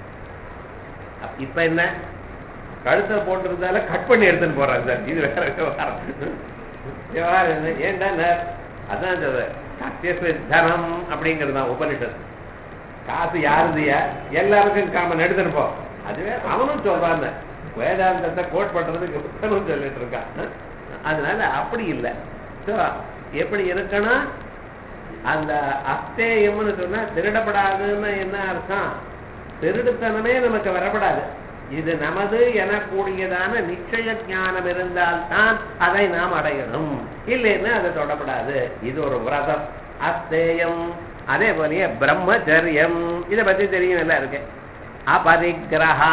அப்ப இப்ப என்ன கழுத்தை போட்டிருந்தால கட் பண்ணி எடுத்துன்னு போறாங்க சார் இது வேற விவகாரம் விவகாரம் என்ன? ஏன்டா நர்? அதான் சொல்றேன் சத்தியஸ்வ தனம் அப்படிங்கிறது தான் உபனிஷத் காசு யாருதியா எல்லாருக்கும் காமன் எடுத்துட்டு போ அதுவே அவனும் சொல்றான் வேதாந்தத்தை கோட் பண்றதுக்கு புத்தனும் சொல்லிட்டு இருக்கான் அதனால அப்படி இல்லை So, எப்படி இருக்கணும் அந்த அஸ்தேயம்னு சொன்னா திருடப்படாதுன்னு என்ன அர்த்தம் திருடுத்தனமே நமக்கு வரப்படாது இது நமது எனக்கூடியதான நிச்சய ஞானம் இருந்தால்தான் அதை நாம் அடையணும் இல்லைன்னா அதை தொடப்படாது இது ஒரு விரதம் அஸ்தேயம் அதே போலயே பிரம்மச்சரியம் இதை பத்தி தெரியும் எல்லாம் இருக்கு அபரிக்கிரகா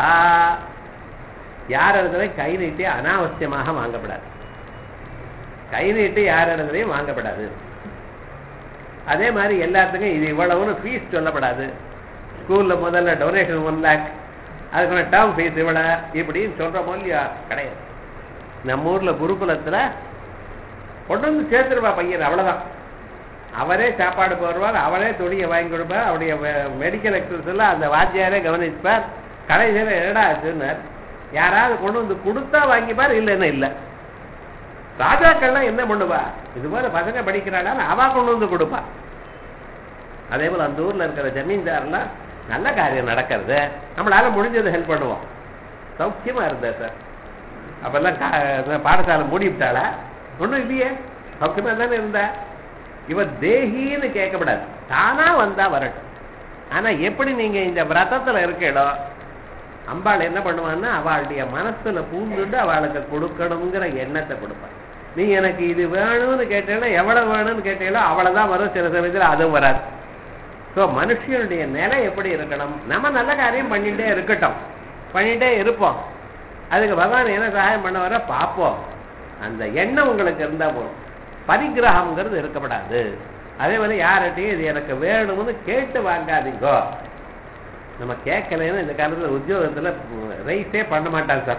யார் இடத்துல கை நீட்டி அனாவசியமாக வாங்கப்படாது கை நீட்டி யார் இடத்துலையும் வாங்கப்படாது அதே மாதிரி எல்லாத்துக்கும் இது இவ்வளவுன்னு ஃபீஸ் சொல்லப்படாது ஸ்கூல்ல முதல்ல டொனேஷன் ஒன் லேக் அதுக்கான டேர்ம் ஃபீஸ் இவ்வளவு இப்படின்னு சொல்றோமோ இல்லையா கிடையாது நம்ம ஊர்ல குருகுலத்துல கொண்டு வந்து சேர்த்துருவா பையன் அவ்வளவுதான் அவரே சாப்பாடு போடுவார் அவரே துணியை வாங்கி கொடுப்பார் அவருடைய மெடிக்கல் எக்ஸஸ் எல்லாம் அந்த வாத்தியாரே கவனிப்பார் கடைசியில் என்னடா ஆச்சுன்னார் யாராவது கொண்டு வந்து கொடுத்தா வாங்கிப்பார் இல்லைன்னா இல்லை ராஜாக்கள்லாம் என்ன பண்ணுவா இது போல பசங்க படிக்கிறாளா அவா கொண்டு வந்து கொடுப்பா அதே போல அந்த ஊர்ல இருக்கிற ஜமீன்தார்லாம் நல்ல காரியம் நடக்கிறது நம்மளால முடிஞ்சதை ஹெல்ப் பண்ணுவோம் சௌக்கியமா இருந்தா சார் அப்பெல்லாம் கா- பாடசாலை மூடிவிட்டாளா ஒண்ணும் இல்லையே சௌக்கியமா தானே இருந்தா இவ தேகின்னு கேட்கப்படாது தானா வந்தா வரட்டும் ஆனா எப்படி நீங்க இந்த விரதத்துல இருக்கீடோ அம்பாள் என்ன பண்ணுவான்னா அவளுடைய மனசுல பூந்துட்டு அவளுக்கு கொடுக்கணுங்கிற எண்ணத்தை கொடுப்பாள் நீ எனக்கு இது வேணும்னு கேட்டேன்னா எவ்வளவு வேணும்னு கேட்டீங்களோ அவ்வளவுதான் வரும் சில சமயத்துல அதுவும் வராது ஸோ மனுஷனுடைய நிலை எப்படி இருக்கணும் நம்ம நல்ல காரியம் பண்ணிட்டே இருக்கட்டும் பண்ணிட்டே இருப்போம் அதுக்கு பகவான் என்ன சகாயம் பண்ண வர பார்ப்போம் அந்த எண்ணம் உங்களுக்கு இருந்தா போதும் பரிகிரகம்ங்கிறது இருக்கப்படாது அதே மாதிரி யார்கிட்டையும் இது எனக்கு வேணும்னு கேட்டு வாங்காதீங்கோ நம்ம கேட்கலைன்னு இந்த காலத்துல உத்தியோகத்துல ரைஸே பண்ண மாட்டாங்க சார்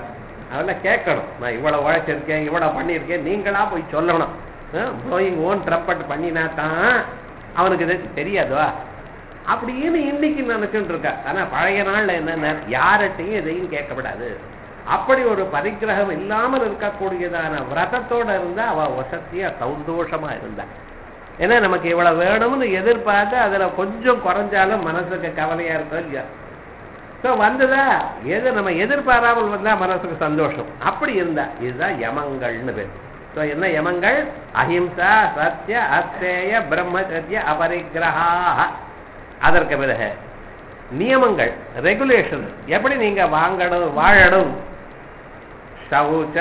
அதெல்லாம் கேட்கணும் நான் இவ்வளவு உழைச்சிருக்கேன் இவ்வளவு பண்ணியிருக்கேன் நீங்களா போய் சொல்லணும் ப்ளோயிங் ஓன் ட்ரம்பட் பண்ணினா தான் அவனுக்கு இது தெரியாதோ அப்படின்னு இன்னைக்கு நினைச்சுட்டு இருக்கா ஆனா பழைய நாள்ல என்னென்ன யார்கிட்டையும் எதையும் கேட்கப்படாது அப்படி ஒரு பரிகிரகம் இல்லாமல் இருக்கக்கூடியதான விரதத்தோட இருந்தா அவ வசதியா சந்தோஷமா இருந்தா ஏன்னா நமக்கு இவ்வளவு வேணும்னு எதிர்பார்த்து அதுல கொஞ்சம் குறைஞ்சாலும் மனசுக்கு கவலையா இருக்கும் இல்லையா ஸோ வந்ததா எது நம்ம எதிர்பாராமல் வந்தா மனசுக்கு சந்தோஷம் அப்படி இருந்தா இதுதான் யமங்கள்னு பேர் ஸோ என்ன யமங்கள் அஹிம்சா சத்ய அஸ்தேய பிரம்மச்சரிய அபரிக்கிரகா அதற்கு பிறகு நியமங்கள் ரெகுலேஷன் எப்படி நீங்க வாங்கணும் வாழணும் சௌச்ச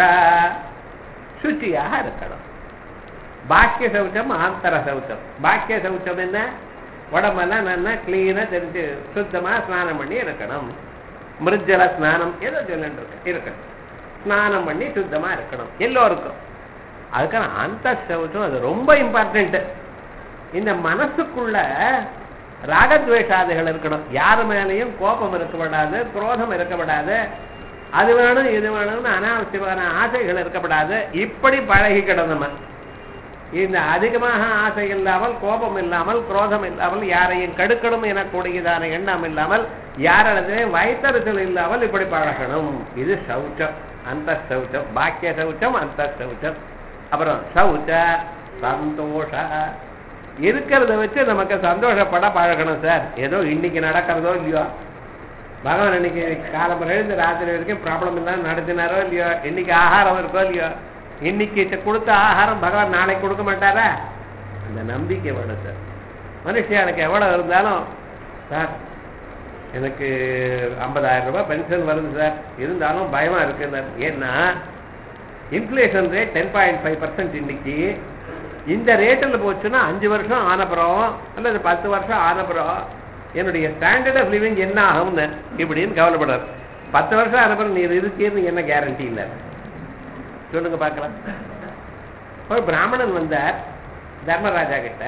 சுச்சியாக இருக்கணும் பாக்கிய சௌச்சம் ஆந்தர சௌச்சம் பாக்கிய சௌச்சம் என்ன உடம்பெல்லாம் நல்லா கிளீனா தெரிஞ்சு சுத்தமா ஸ்நானம் பண்ணி இருக்கணும் மிருஜல ஸ்நானம் ஏதோ சொல்லிட்டு இருக்கு இருக்கணும் ஸ்நானம் பண்ணி சுத்தமா இருக்கணும் எல்லோருக்கும் அதுக்கான அந்த சௌச்சம் அது ரொம்ப இம்பார்ட்டன்ட் இந்த மனசுக்குள்ள ராகத்வேஷாதிகள் இருக்கணும் யாரு மேலேயும் கோபம் இருக்கப்படாது குரோதம் இருக்கப்படாது அது வேணும் இது வேணும்னு அனாவசியமான ஆசைகள் இருக்கப்படாது இப்படி பழகிக்கிடும் நம்ம இந்த அதிகமாக ஆசை இல்லாமல் கோபம் இல்லாமல் குரோதம் இல்லாமல் யாரையும் கடுக்கணும் எனக்கூடியதான எண்ணம் இல்லாமல் யாரிடத்திலையும் வயத்தறிச்சல் இல்லாமல் இப்படி பழகணும் இது சௌச்சம் அந்த சௌச்சம் பாக்கிய சௌச்சம் அந்த சௌச்சம் அப்புறம் சௌச்ச சந்தோஷ இருக்கிறத வச்சு நமக்கு சந்தோஷப்பட பழகணும் சார் ஏதோ இன்னைக்கு நடக்கிறதோ இல்லையோ பகவான் இன்னைக்கு காலம் எழுந்து ராத்திரி வரைக்கும் ப்ராப்ளம் இல்லாம நடத்தினாரோ இல்லையோ இன்னைக்கு ஆகாரம் இருக்கோ இல்லையோ இன்னைக்கு கொடுத்த ஆகாரம் பகவான் நாளைக்கு கொடுக்க மாட்டாரா அந்த நம்பிக்கை வேணும் சார் மனுஷனுக்கு எவ்வளவு இருந்தாலும் சார் எனக்கு ஐம்பதாயிரம் ரூபாய் பென்ஷன் வருது சார் இருந்தாலும் பயமா இருக்கு ஏன்னா inflation rate ten point five percent இன்னைக்கு இந்த ரேட்டில் போச்சுன்னா அஞ்சு வருஷம் ஆனப்புறம் அல்லது பத்து வருஷம் ஆனப்புறம் என்னுடைய ஸ்டாண்டர்ட் ஆஃப் லிவிங் என்ன ஆகும்னு இப்படின்னு கவலைப்படுறாரு பத்து வருஷம் ஆனப்புறம் நீ இருக்கீர்னு என்ன கேரண்டி இல்லை சொல்லுங்க பார்க்கலாம் ஒரு பிராமணன் வந்தார் தர்மராஜா கிட்ட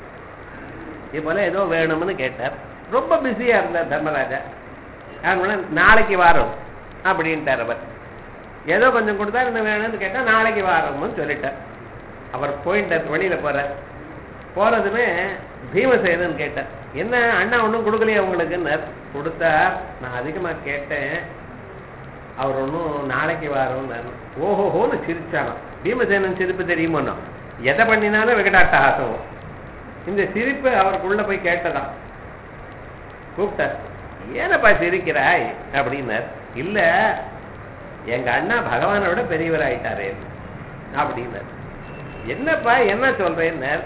இது போல ஏதோ வேணும்னு கேட்டார் ரொம்ப பிஸியா இருந்தார் தர்மராஜா அதனால நாளைக்கு வாரம் அப்படின்ட்டார் அவர் ஏதோ கொஞ்சம் கொடுத்தா என்ன வேணும்னு கேட்டா நாளைக்கு வாரம்னு சொல்லிட்டார் அவர் போயிட்டார் வெளியில போறார் போறதுமே பீமசேனன் கேட்டார் என்ன அண்ணா ஒன்றும் கொடுக்கலையா உங்களுக்குன்னு கொடுத்தார் நான் அதிகமா கேட்டேன் அவர் ஒன்றும் நாளைக்கு வரோம்னு ஓஹோஹோன்னு சிரிச்சானாம் பீமசேனன் சிரிப்பு தெரியுமோன்னா எதை பண்ணினாலும் விகடாட்டஹாசம் இந்த சிரிப்பு அவருக்குள்ள போய் கேட்டதாம் கூப்பிட்டார் ஏனப்பா சிரிக்கிறாய் அப்படின்னார் இல்ல எங்க அண்ணா பகவானோட பெரியவர் ஆயிட்டாரே அப்படின்னார் என்னப்பா என்ன சொல்றேன்னார்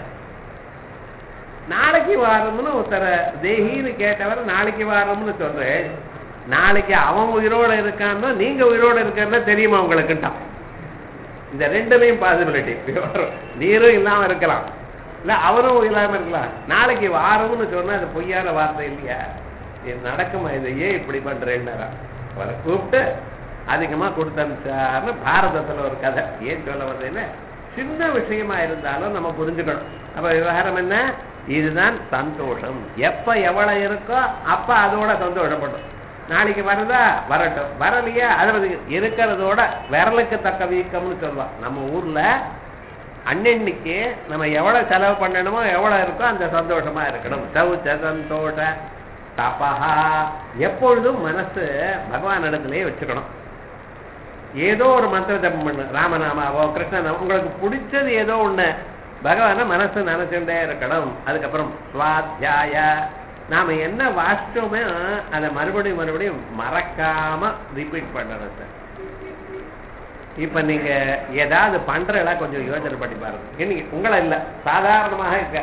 நாளைக்கு வாரம்னு ஒருத்தர தேகின்னு கேட்டவர் நாளைக்கு வாரம்னு சொல்றேன் நாளைக்கு அவன் உயிரோட இருக்கான்னா நீங்க உயிரோட இருக்கான்னா தெரியுமா உங்களுக்குட்டான் இந்த ரெண்டுலையும் பாசிபிலிட்டி நீரும் இல்லாம இருக்கலாம் இல்ல அவரும் இல்லாம இருக்கலாம் நாளைக்கு வாரம்னு சொன்னா அது பொய்யான வார்த்தை இல்லையா இது நடக்குமா இதை ஏன் இப்படி பண்றேன்னாரா அவரை கூப்பிட்டு அதிகமா கொடுத்தனுச்சார்னு பாரதத்துல ஒரு கதை ஏன் சொல்ல வர்றேன்னு சின்ன விஷயமா இருந்தாலும் நம்ம புரிஞ்சுக்கணும் அப்ப விவகாரம் என்ன இதுதான் சந்தோஷம் எப்ப எவ்வளவு இருக்கோ அப்ப அதோட சந்தோஷப்படும் நாளைக்கு வருதா வரட்டும் வரலையா அதாவது இருக்கிறதோட விரலுக்கு தக்க வீக்கம்னு சொல்லுவான் நம்ம ஊர்ல அன்னன்னைக்கு நம்ம எவ்வளவு செலவு பண்ணணுமோ எவ்வளவு இருக்கோ அந்த சந்தோஷமா இருக்கணும் சௌச்ச சந்தோஷ தபஹா எப்பொழுதும் மனசு பகவான் இடத்துலயே வச்சுக்கணும் ஏதோ ஒரு மந்திர ஜபம் பண்ணு ராமநாமாவோ கிருஷ்ணநாமோ உங்களுக்கு பிடிச்சது ஏதோ ஒண்ணு பகவான மனசு நினைச்சுட்டே இருக்கணும் அதுக்கப்புறம் சுவாத்தியாய நாம என்ன வாசிச்சோமே அதை மறுபடியும் மறுபடியும் மறக்காம ரிப்பீட் பண்ணணும் சார் இப்ப நீங்க ஏதாவது பண்றல கொஞ்சம் யோசனை பண்ணி பாருங்க இன்னைக்கு உங்களை இல்ல சாதாரணமாக இருக்க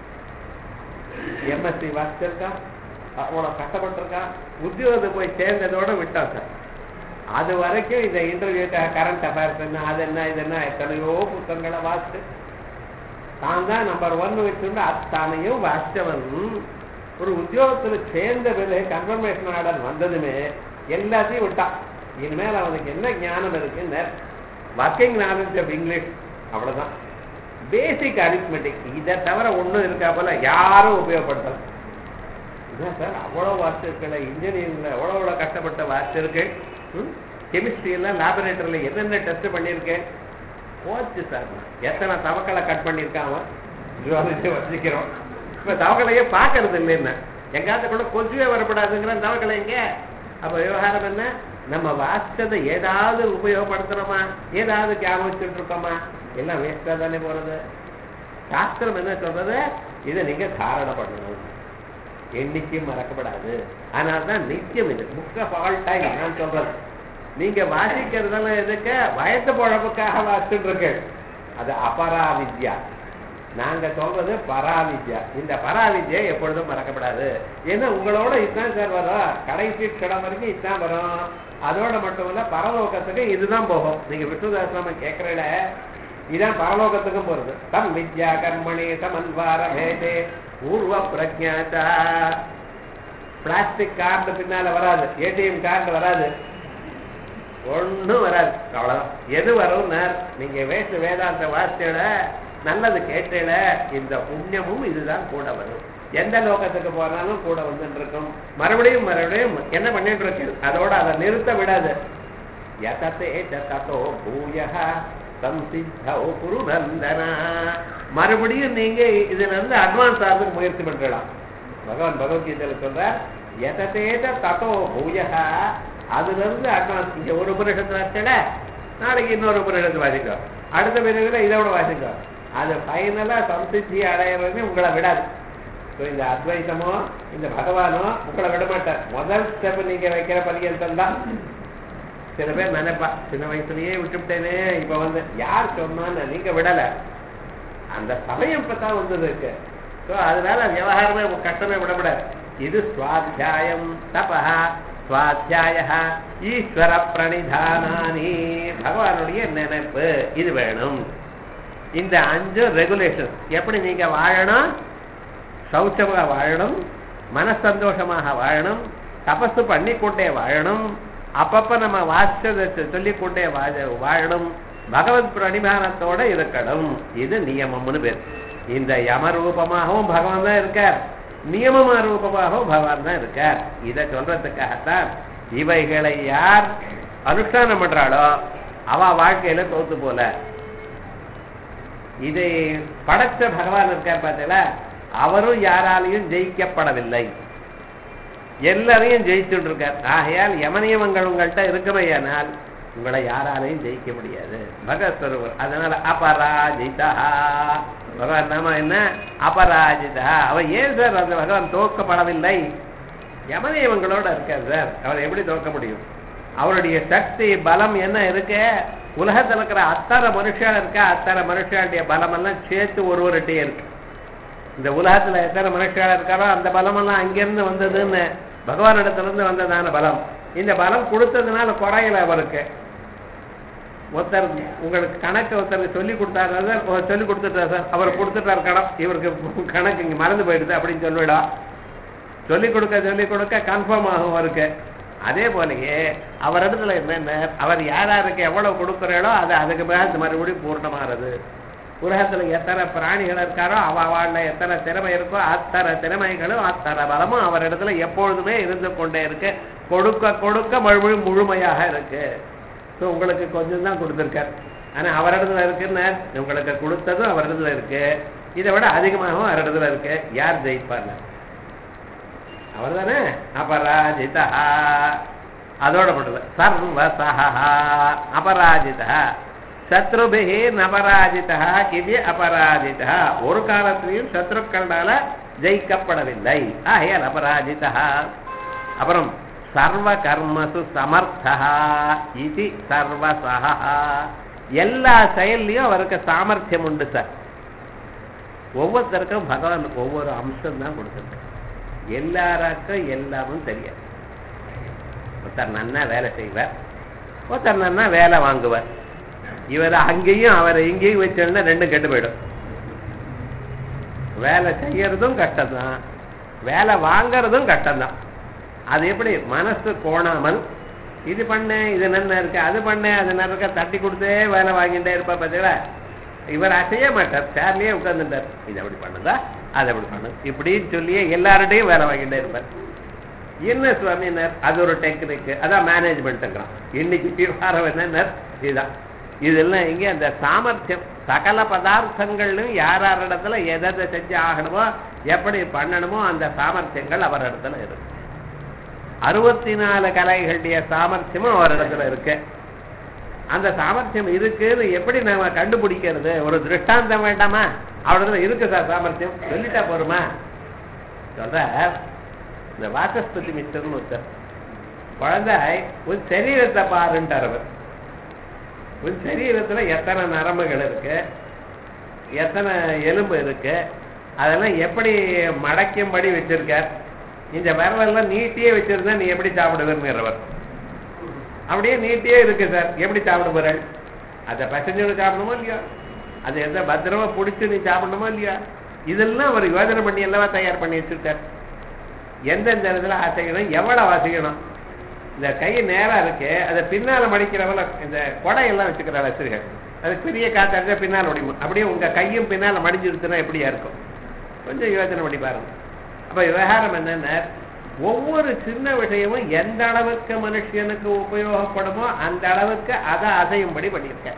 எம்எஸ்சி வாசிச்சிருக்கா அவ்வளவு கஷ்டப்பட்டிருக்கா உத்தியோகத்தை போய் சேர்ந்ததோட விட்டா சார் அது வரைக்கும் இந்த இன்டர்வியூ கரண்ட் அஃபேர்ஸ் என்ன அது என்ன இது என்ன எத்தனையோ புத்தகங்களை வாசிச்சு தான் தான் நம்பர் ஒன் வச்சுட்டு அத்தானையும் வாசிச்சவன் ஒரு உத்தியோகத்துல சேர்ந்த பிறகு கன்ஃபர்மேஷன் ஆர்டர் வந்ததுமே எல்லாத்தையும் விட்டான் இனிமேல் அவனுக்கு என்ன ஞானம் இருக்குன்னு ஒர்க்கிங் நாலேஜ் ஆஃப் இங்கிலீஷ் அவ்வளவுதான் பேசிக் அரித்மெட்டிக் இதை தவிர ஒண்ணும் இருக்கா போல யாரும் உபயோகப்படுத்தல இதான் சார் அவ்வளவு வாசிச்சிருக்கல இன்ஜினியரிங்ல எவ்வளவு எவ்வளவு கஷ்டப்பட்ட வாசிச்சிருக்கு ம்? கெமிஸ்ட்ரியில் லேபரேட்டரியில் என்னென்ன டெஸ்ட் பண்ணியிருக்கேன் போச்சு சார் எத்தனை தவக்களை கட் பண்ணியிருக்கான் அவன் ஜுவாலஜி வச்சுக்கிறோம் இப்போ தவக்கலையே பார்க்கறது இல்லைன்னு எங்காவது கூட கொஞ்சமே வரப்படாதுங்கிற தவக்கலை எங்க அப்போ விவகாரம் என்ன நம்ம வாசிச்சதை ஏதாவது உபயோகப்படுத்துறோமா ஏதாவது ஞாபகம் வச்சுட்டு இருக்கோமா எல்லாம் வேஸ்டாக தானே போறது சாஸ்திரம் என்ன சொல்றது இதை நீங்க தாரணை பண்ணணும் என்னைக்கும் மறக்கப்படாது அதனால தான் நித்தியம் இது முக்க ஃபால் டைம் நான் சொல்றது நீங்க வாசிக்கிறதெல்லாம் எதுக்கு வயசு பொழப்புக்காக வாசிச்சுட்டு இருக்கு அது அபராவித்யா நாங்க சொல்றது பராவித்யா இந்த பராவித்யா எப்பொழுதும் மறக்கப்படாது ஏன்னா உங்களோட இதுதான் சார் வரும் கடைசி கிடம் வரைக்கும் இதுதான் வரும் அதோட மட்டும் இல்ல பரலோகத்துக்கு இதுதான் போகும் நீங்க விஷ்ணுதாசிரமம் கேட்கறல இதான் பரலோகத்துக்கும் போறது தம் வித்யா கர்மணி சமன்வார பேதே பூர்வ பிரஜாதா பிளாஸ்டிக் கார்டு பின்னால வராது ஏடிஎம் கார்டு வராது ஒண்ணும் வராது அவ்வளவுதான் எது வரும்னா நீங்க வேட்டு வேதாந்த வாசியல நல்லது கேட்டல இந்த புண்ணியமும் இதுதான் கூட வரும் எந்த லோகத்துக்கு போனாலும் கூட வந்துட்டு இருக்கும் மறுபடியும் மறுபடியும் என்ன பண்ணிட்டு இருக்கு அதோட அதை நிறுத்த விடாது யததே ததோ பூயः சம்சித்தோ குருநந்தனா மறுபடியும் நீங்க இதுல இருந்து அட்வான்ஸ் ஆகிறதுக்கு முயற்சி பண்றலாம் பகவான் பகவத்கீதையில சொல்றார் எததேத ததோ பூயः அதுல இருந்து அட்வான்ஸ் இங்க ஒரு உபனிஷத்து வாசிக்கல நாளைக்கு இன்னொரு உபனிஷத்து வாசிக்கோ அடுத்த பிரிவுல இதோட வாசிக்கோ அது ஃபைனலா சம்சித்தி அடையிறது உங்களை விடாது ஸோ இந்த அத்வைத்தமோ இந்த பகவானோ உங்களை விட மாட்டார் முதல் ஸ்டெப் நீங்க வைக்கிற பரியந்தம் தான் சில பேர் நினைப்பா சின்ன வயசுலயே விட்டுவிட்டேனே இப்ப வந்து யார் சொன்னான்னு நீங்க விடல அந்த சமயம் இப்பதான் வந்தது இருக்கு ஸோ அதனால விவகாரமே கஷ்டமே விடப்படாது இது சுவாத்தியாயம் தபா சுவாத்தியாய ஈஸ்வர பிரணிதானானி பகவானுடைய நினைப்பு இது வேணும் இந்த அஞ்சு ரெகுலேஷன் எப்படி நீங்க வாழணும் சௌச்சமாக வாழணும் மனசந்தோஷமாக வாழணும் தபசு பண்ணிக்கொண்டே வாழணும் அப்பப்ப நம்ம வாசிச்சதை சொல்லிக்கொண்டே வாழ வாழணும் பகவத் பிரணிபானத்தோட இருக்கணும் இது நியமம்னு பேர் இந்த யம ரூபமாகவும் பகவான் தான் இருக்கார் நியமமா ரூபமாகவும் பகவான் தான் இருக்கார் இதை சொல்றதுக்காகத்தான் இவைகளை யார் அனுஷ்டானம் பண்றாளோ அவ வாழ்க்கையில தோத்து போல இதை படைச்ச பகவான் இருக்கார் பார்த்தீங்களா அவரும் யாராலையும் ஜெயிக்கப்படவில்லை எல்லாரையும் ஜெயிச்சுட்டு இருக்கார் ஆகையால் யமனியமங்கள் உங்கள்கிட்ட இருக்குமையானால் உங்களை யாராலையும் ஜெயிக்க முடியாது பகவத்ஸ்வரூபர் அதனால அபராஜிதா பகவான் நாம என்ன அபராஜிதா அவன் ஏன் சார் அந்த பகவான் தோக்கப்படவில்லை யமனியமங்களோட இருக்கார் சார் அவர் எப்படி தோக்க முடியும் அவருடைய சக்தி பலம் என்ன இருக்கு உலகத்தில் இருக்கிற அத்தனை மனுஷன் இருக்கா அத்தனை மனுஷனுடைய பலம் எல்லாம் சேர்த்து ஒருவர்கிட்டயே இருக்கு இந்த உலகத்துல எத்தனை மனுஷால இருக்காரோ அந்த பலமெல்லாம் அங்கிருந்து வந்ததுன்னு பகவான் இடத்துல இருந்து வந்ததான பலம் இந்த பலம் கொடுத்ததுனால குறையல அவருக்கு ஒருத்தர் உங்களுக்கு கணக்கு ஒருத்தருக்கு சொல்லி கொடுத்தாரு சார் சொல்லி கொடுத்துட்டார் சார் அவர் கொடுத்துட்டார் கணம் இவருக்கு கணக்கு இங்க மறந்து போயிடுது அப்படின்னு சொல்லிவிடும் சொல்லி கொடுக்க சொல்லி கொடுக்க கன்ஃபார்ம் ஆகும் அவருக்கு அதே போலயே அவர் இடத்துல என்னென்ன அவர் யார் யாருக்கு எவ்வளவு கொடுக்குறாளோ அது அதுக்கு மேல மறுபடியும் பூர்ணமாகிறது உலகத்துல எத்தனை பிராணிகள் இருக்காரோ அவ வாழ்ல எத்தனை திறமை இருக்கோ அத்தனை திறமைகளும் அத்தனை பலமும் அவர் இடத்துல எப்பொழுதுமே இருந்து கொண்டே இருக்கு கொடுக்க கொடுக்க மறுபடியும் முழுமையாக இருக்கு ஸோ உங்களுக்கு கொஞ்சம் தான் கொடுத்துருக்கார் ஆனா அவர் இடத்துல இருக்குன்னு உங்களுக்கு கொடுத்ததும் அவர் இடத்துல இருக்கு இதை விட அதிகமாகவும் அவர் இடத்துல இருக்கு யார் ஜெயிப்பாங்க அவர் தானே அபராஜிதா அதோட மட்டும் சர்வசஹா அபராஜிதா சத்ருபிகி நபராஜிதா இது அபராஜிதா ஒரு காலத்திலையும் சத்ருக்கள்னால ஜெயிக்கப்படவில்லை ஆகையால் அபராஜிதா அப்புறம் சர்வ கர்மசு சமர்த்தா இது சர்வசஹா எல்லா செயல்லையும் அவருக்கு சாமர்த்தியம் உண்டு சார் ஒவ்வொருத்தருக்கும் பகவான் ஒவ்வொரு அம்சம் தான் கொடுத்துருக்கு எல்லாருக்கும் எல்லாமும் தெரியாது ஒருத்தர் நன்னா வேலை செய்வார் ஒருத்தர் நன்னா வேலை வாங்குவார் இவர் அங்கேயும் அவரை இங்கேயும் வச்சிருந்தா ரெண்டும் கெட்டு போயிடும் வேலை செய்யறதும் கஷ்டம்தான் வேலை வாங்கறதும் கஷ்டம்தான் அது எப்படி மனசு கோணாமல் இது பண்ணேன் இது நன்ன இருக்கு அது பண்ணேன் அது நல்ல இருக்க தட்டி கொடுத்தே வேலை வாங்கிட்டே இருப்பா பார்த்தீங்களா இவர் அசைய மாட்டார் சேர்லயே உட்கார்ந்துட்டார் இது அப்படி பண்ணுதா அது அப்படி பண்ணு இப்படின்னு சொல்லியே எல்லார்டையும் வேலை வாங்கிட்டே இருப்பார் என்ன சுவாமினர் அது ஒரு டெக்னிக் அதான் மேனேஜ்மெண்ட்டுங்கிறான் இன்னைக்கு விவகாரம் என்னன்னா இதுதான் இதெல்லாம் இங்கே அந்த சாமர்த்தியம் சகல பதார்த்தங்கள்லையும் யார் யார் இடத்துல எதை எதை செஞ்சு ஆகணுமோ எப்படி பண்ணணுமோ அந்த சாமர்த்தியங்கள் அவர் இடத்துல இருக்கு அறுபத்தி நாலு கலைகளுடைய சாமர்த்தியமும் அவர் இடத்துல இருக்கு அந்த சாமர்த்தியம் இருக்குன்னு எப்படி நாம கண்டுபிடிக்கிறது ஒரு திருஷ்டாந்தம் வேண்டாமா அவரிடத்துல இருக்கு சார் சாமர்த்தியம் சொல்லிட்டா போருமா சொல்ற இந்த வாசஸ்பதி மிஸ்டர்னு ஒருத்தர் குழந்தை உன் சரீரத்தை பாருன்ட்டார் அவர் உன் சரீரத்துல எத்தனை நரம்புகள் இருக்கு எத்தனை எலும்பு இருக்கு அதெல்லாம் எப்படி மடக்கும்படி வச்சிருக்கார் இந்த விரலெல்லாம் நீட்டியே வச்சிருந்தா நீ எப்படி சாப்பிடுவேங்கிறவர் அப்படியே நீட்டியே இருக்கு சார் எப்படி சாப்பிட போறாள் அதை பசஞ்சோடு சாப்பிடணுமோ இல்லையோ அதை எந்த பத்திரமா பிடிச்சி நீ சாப்பிடணுமோ இல்லையா இதெல்லாம் அவர் யோஜனை பண்ணி எல்லாமே தயார் பண்ணி வச்சிருக்கார் எந்தெந்த இடத்துல அசைக்கணும் எவ்வளவு அசைக்கணும் இந்த கை நேரா இருக்கு அதை பின்னால மடிக்கிறவள இந்த கொடையெல்லாம் வச்சுக்கிற வச்சிருக்காரு அது பெரிய காத்தடிச்சா பின்னால் முடியும் அப்படியே உங்க கையும் பின்னால மடிஞ்சிருச்சுன்னா எப்படியா இருக்கும் கொஞ்சம் யோசனை பண்ணி பாருங்க அப்ப விவகாரம் என்னன்னா ஒவ்வொரு சின்ன விஷயமும் எந்த அளவுக்கு மனுஷனுக்கு உபயோகப்படுமோ அந்த அளவுக்கு அதை அசையும்படி பண்ணியிருக்கேன்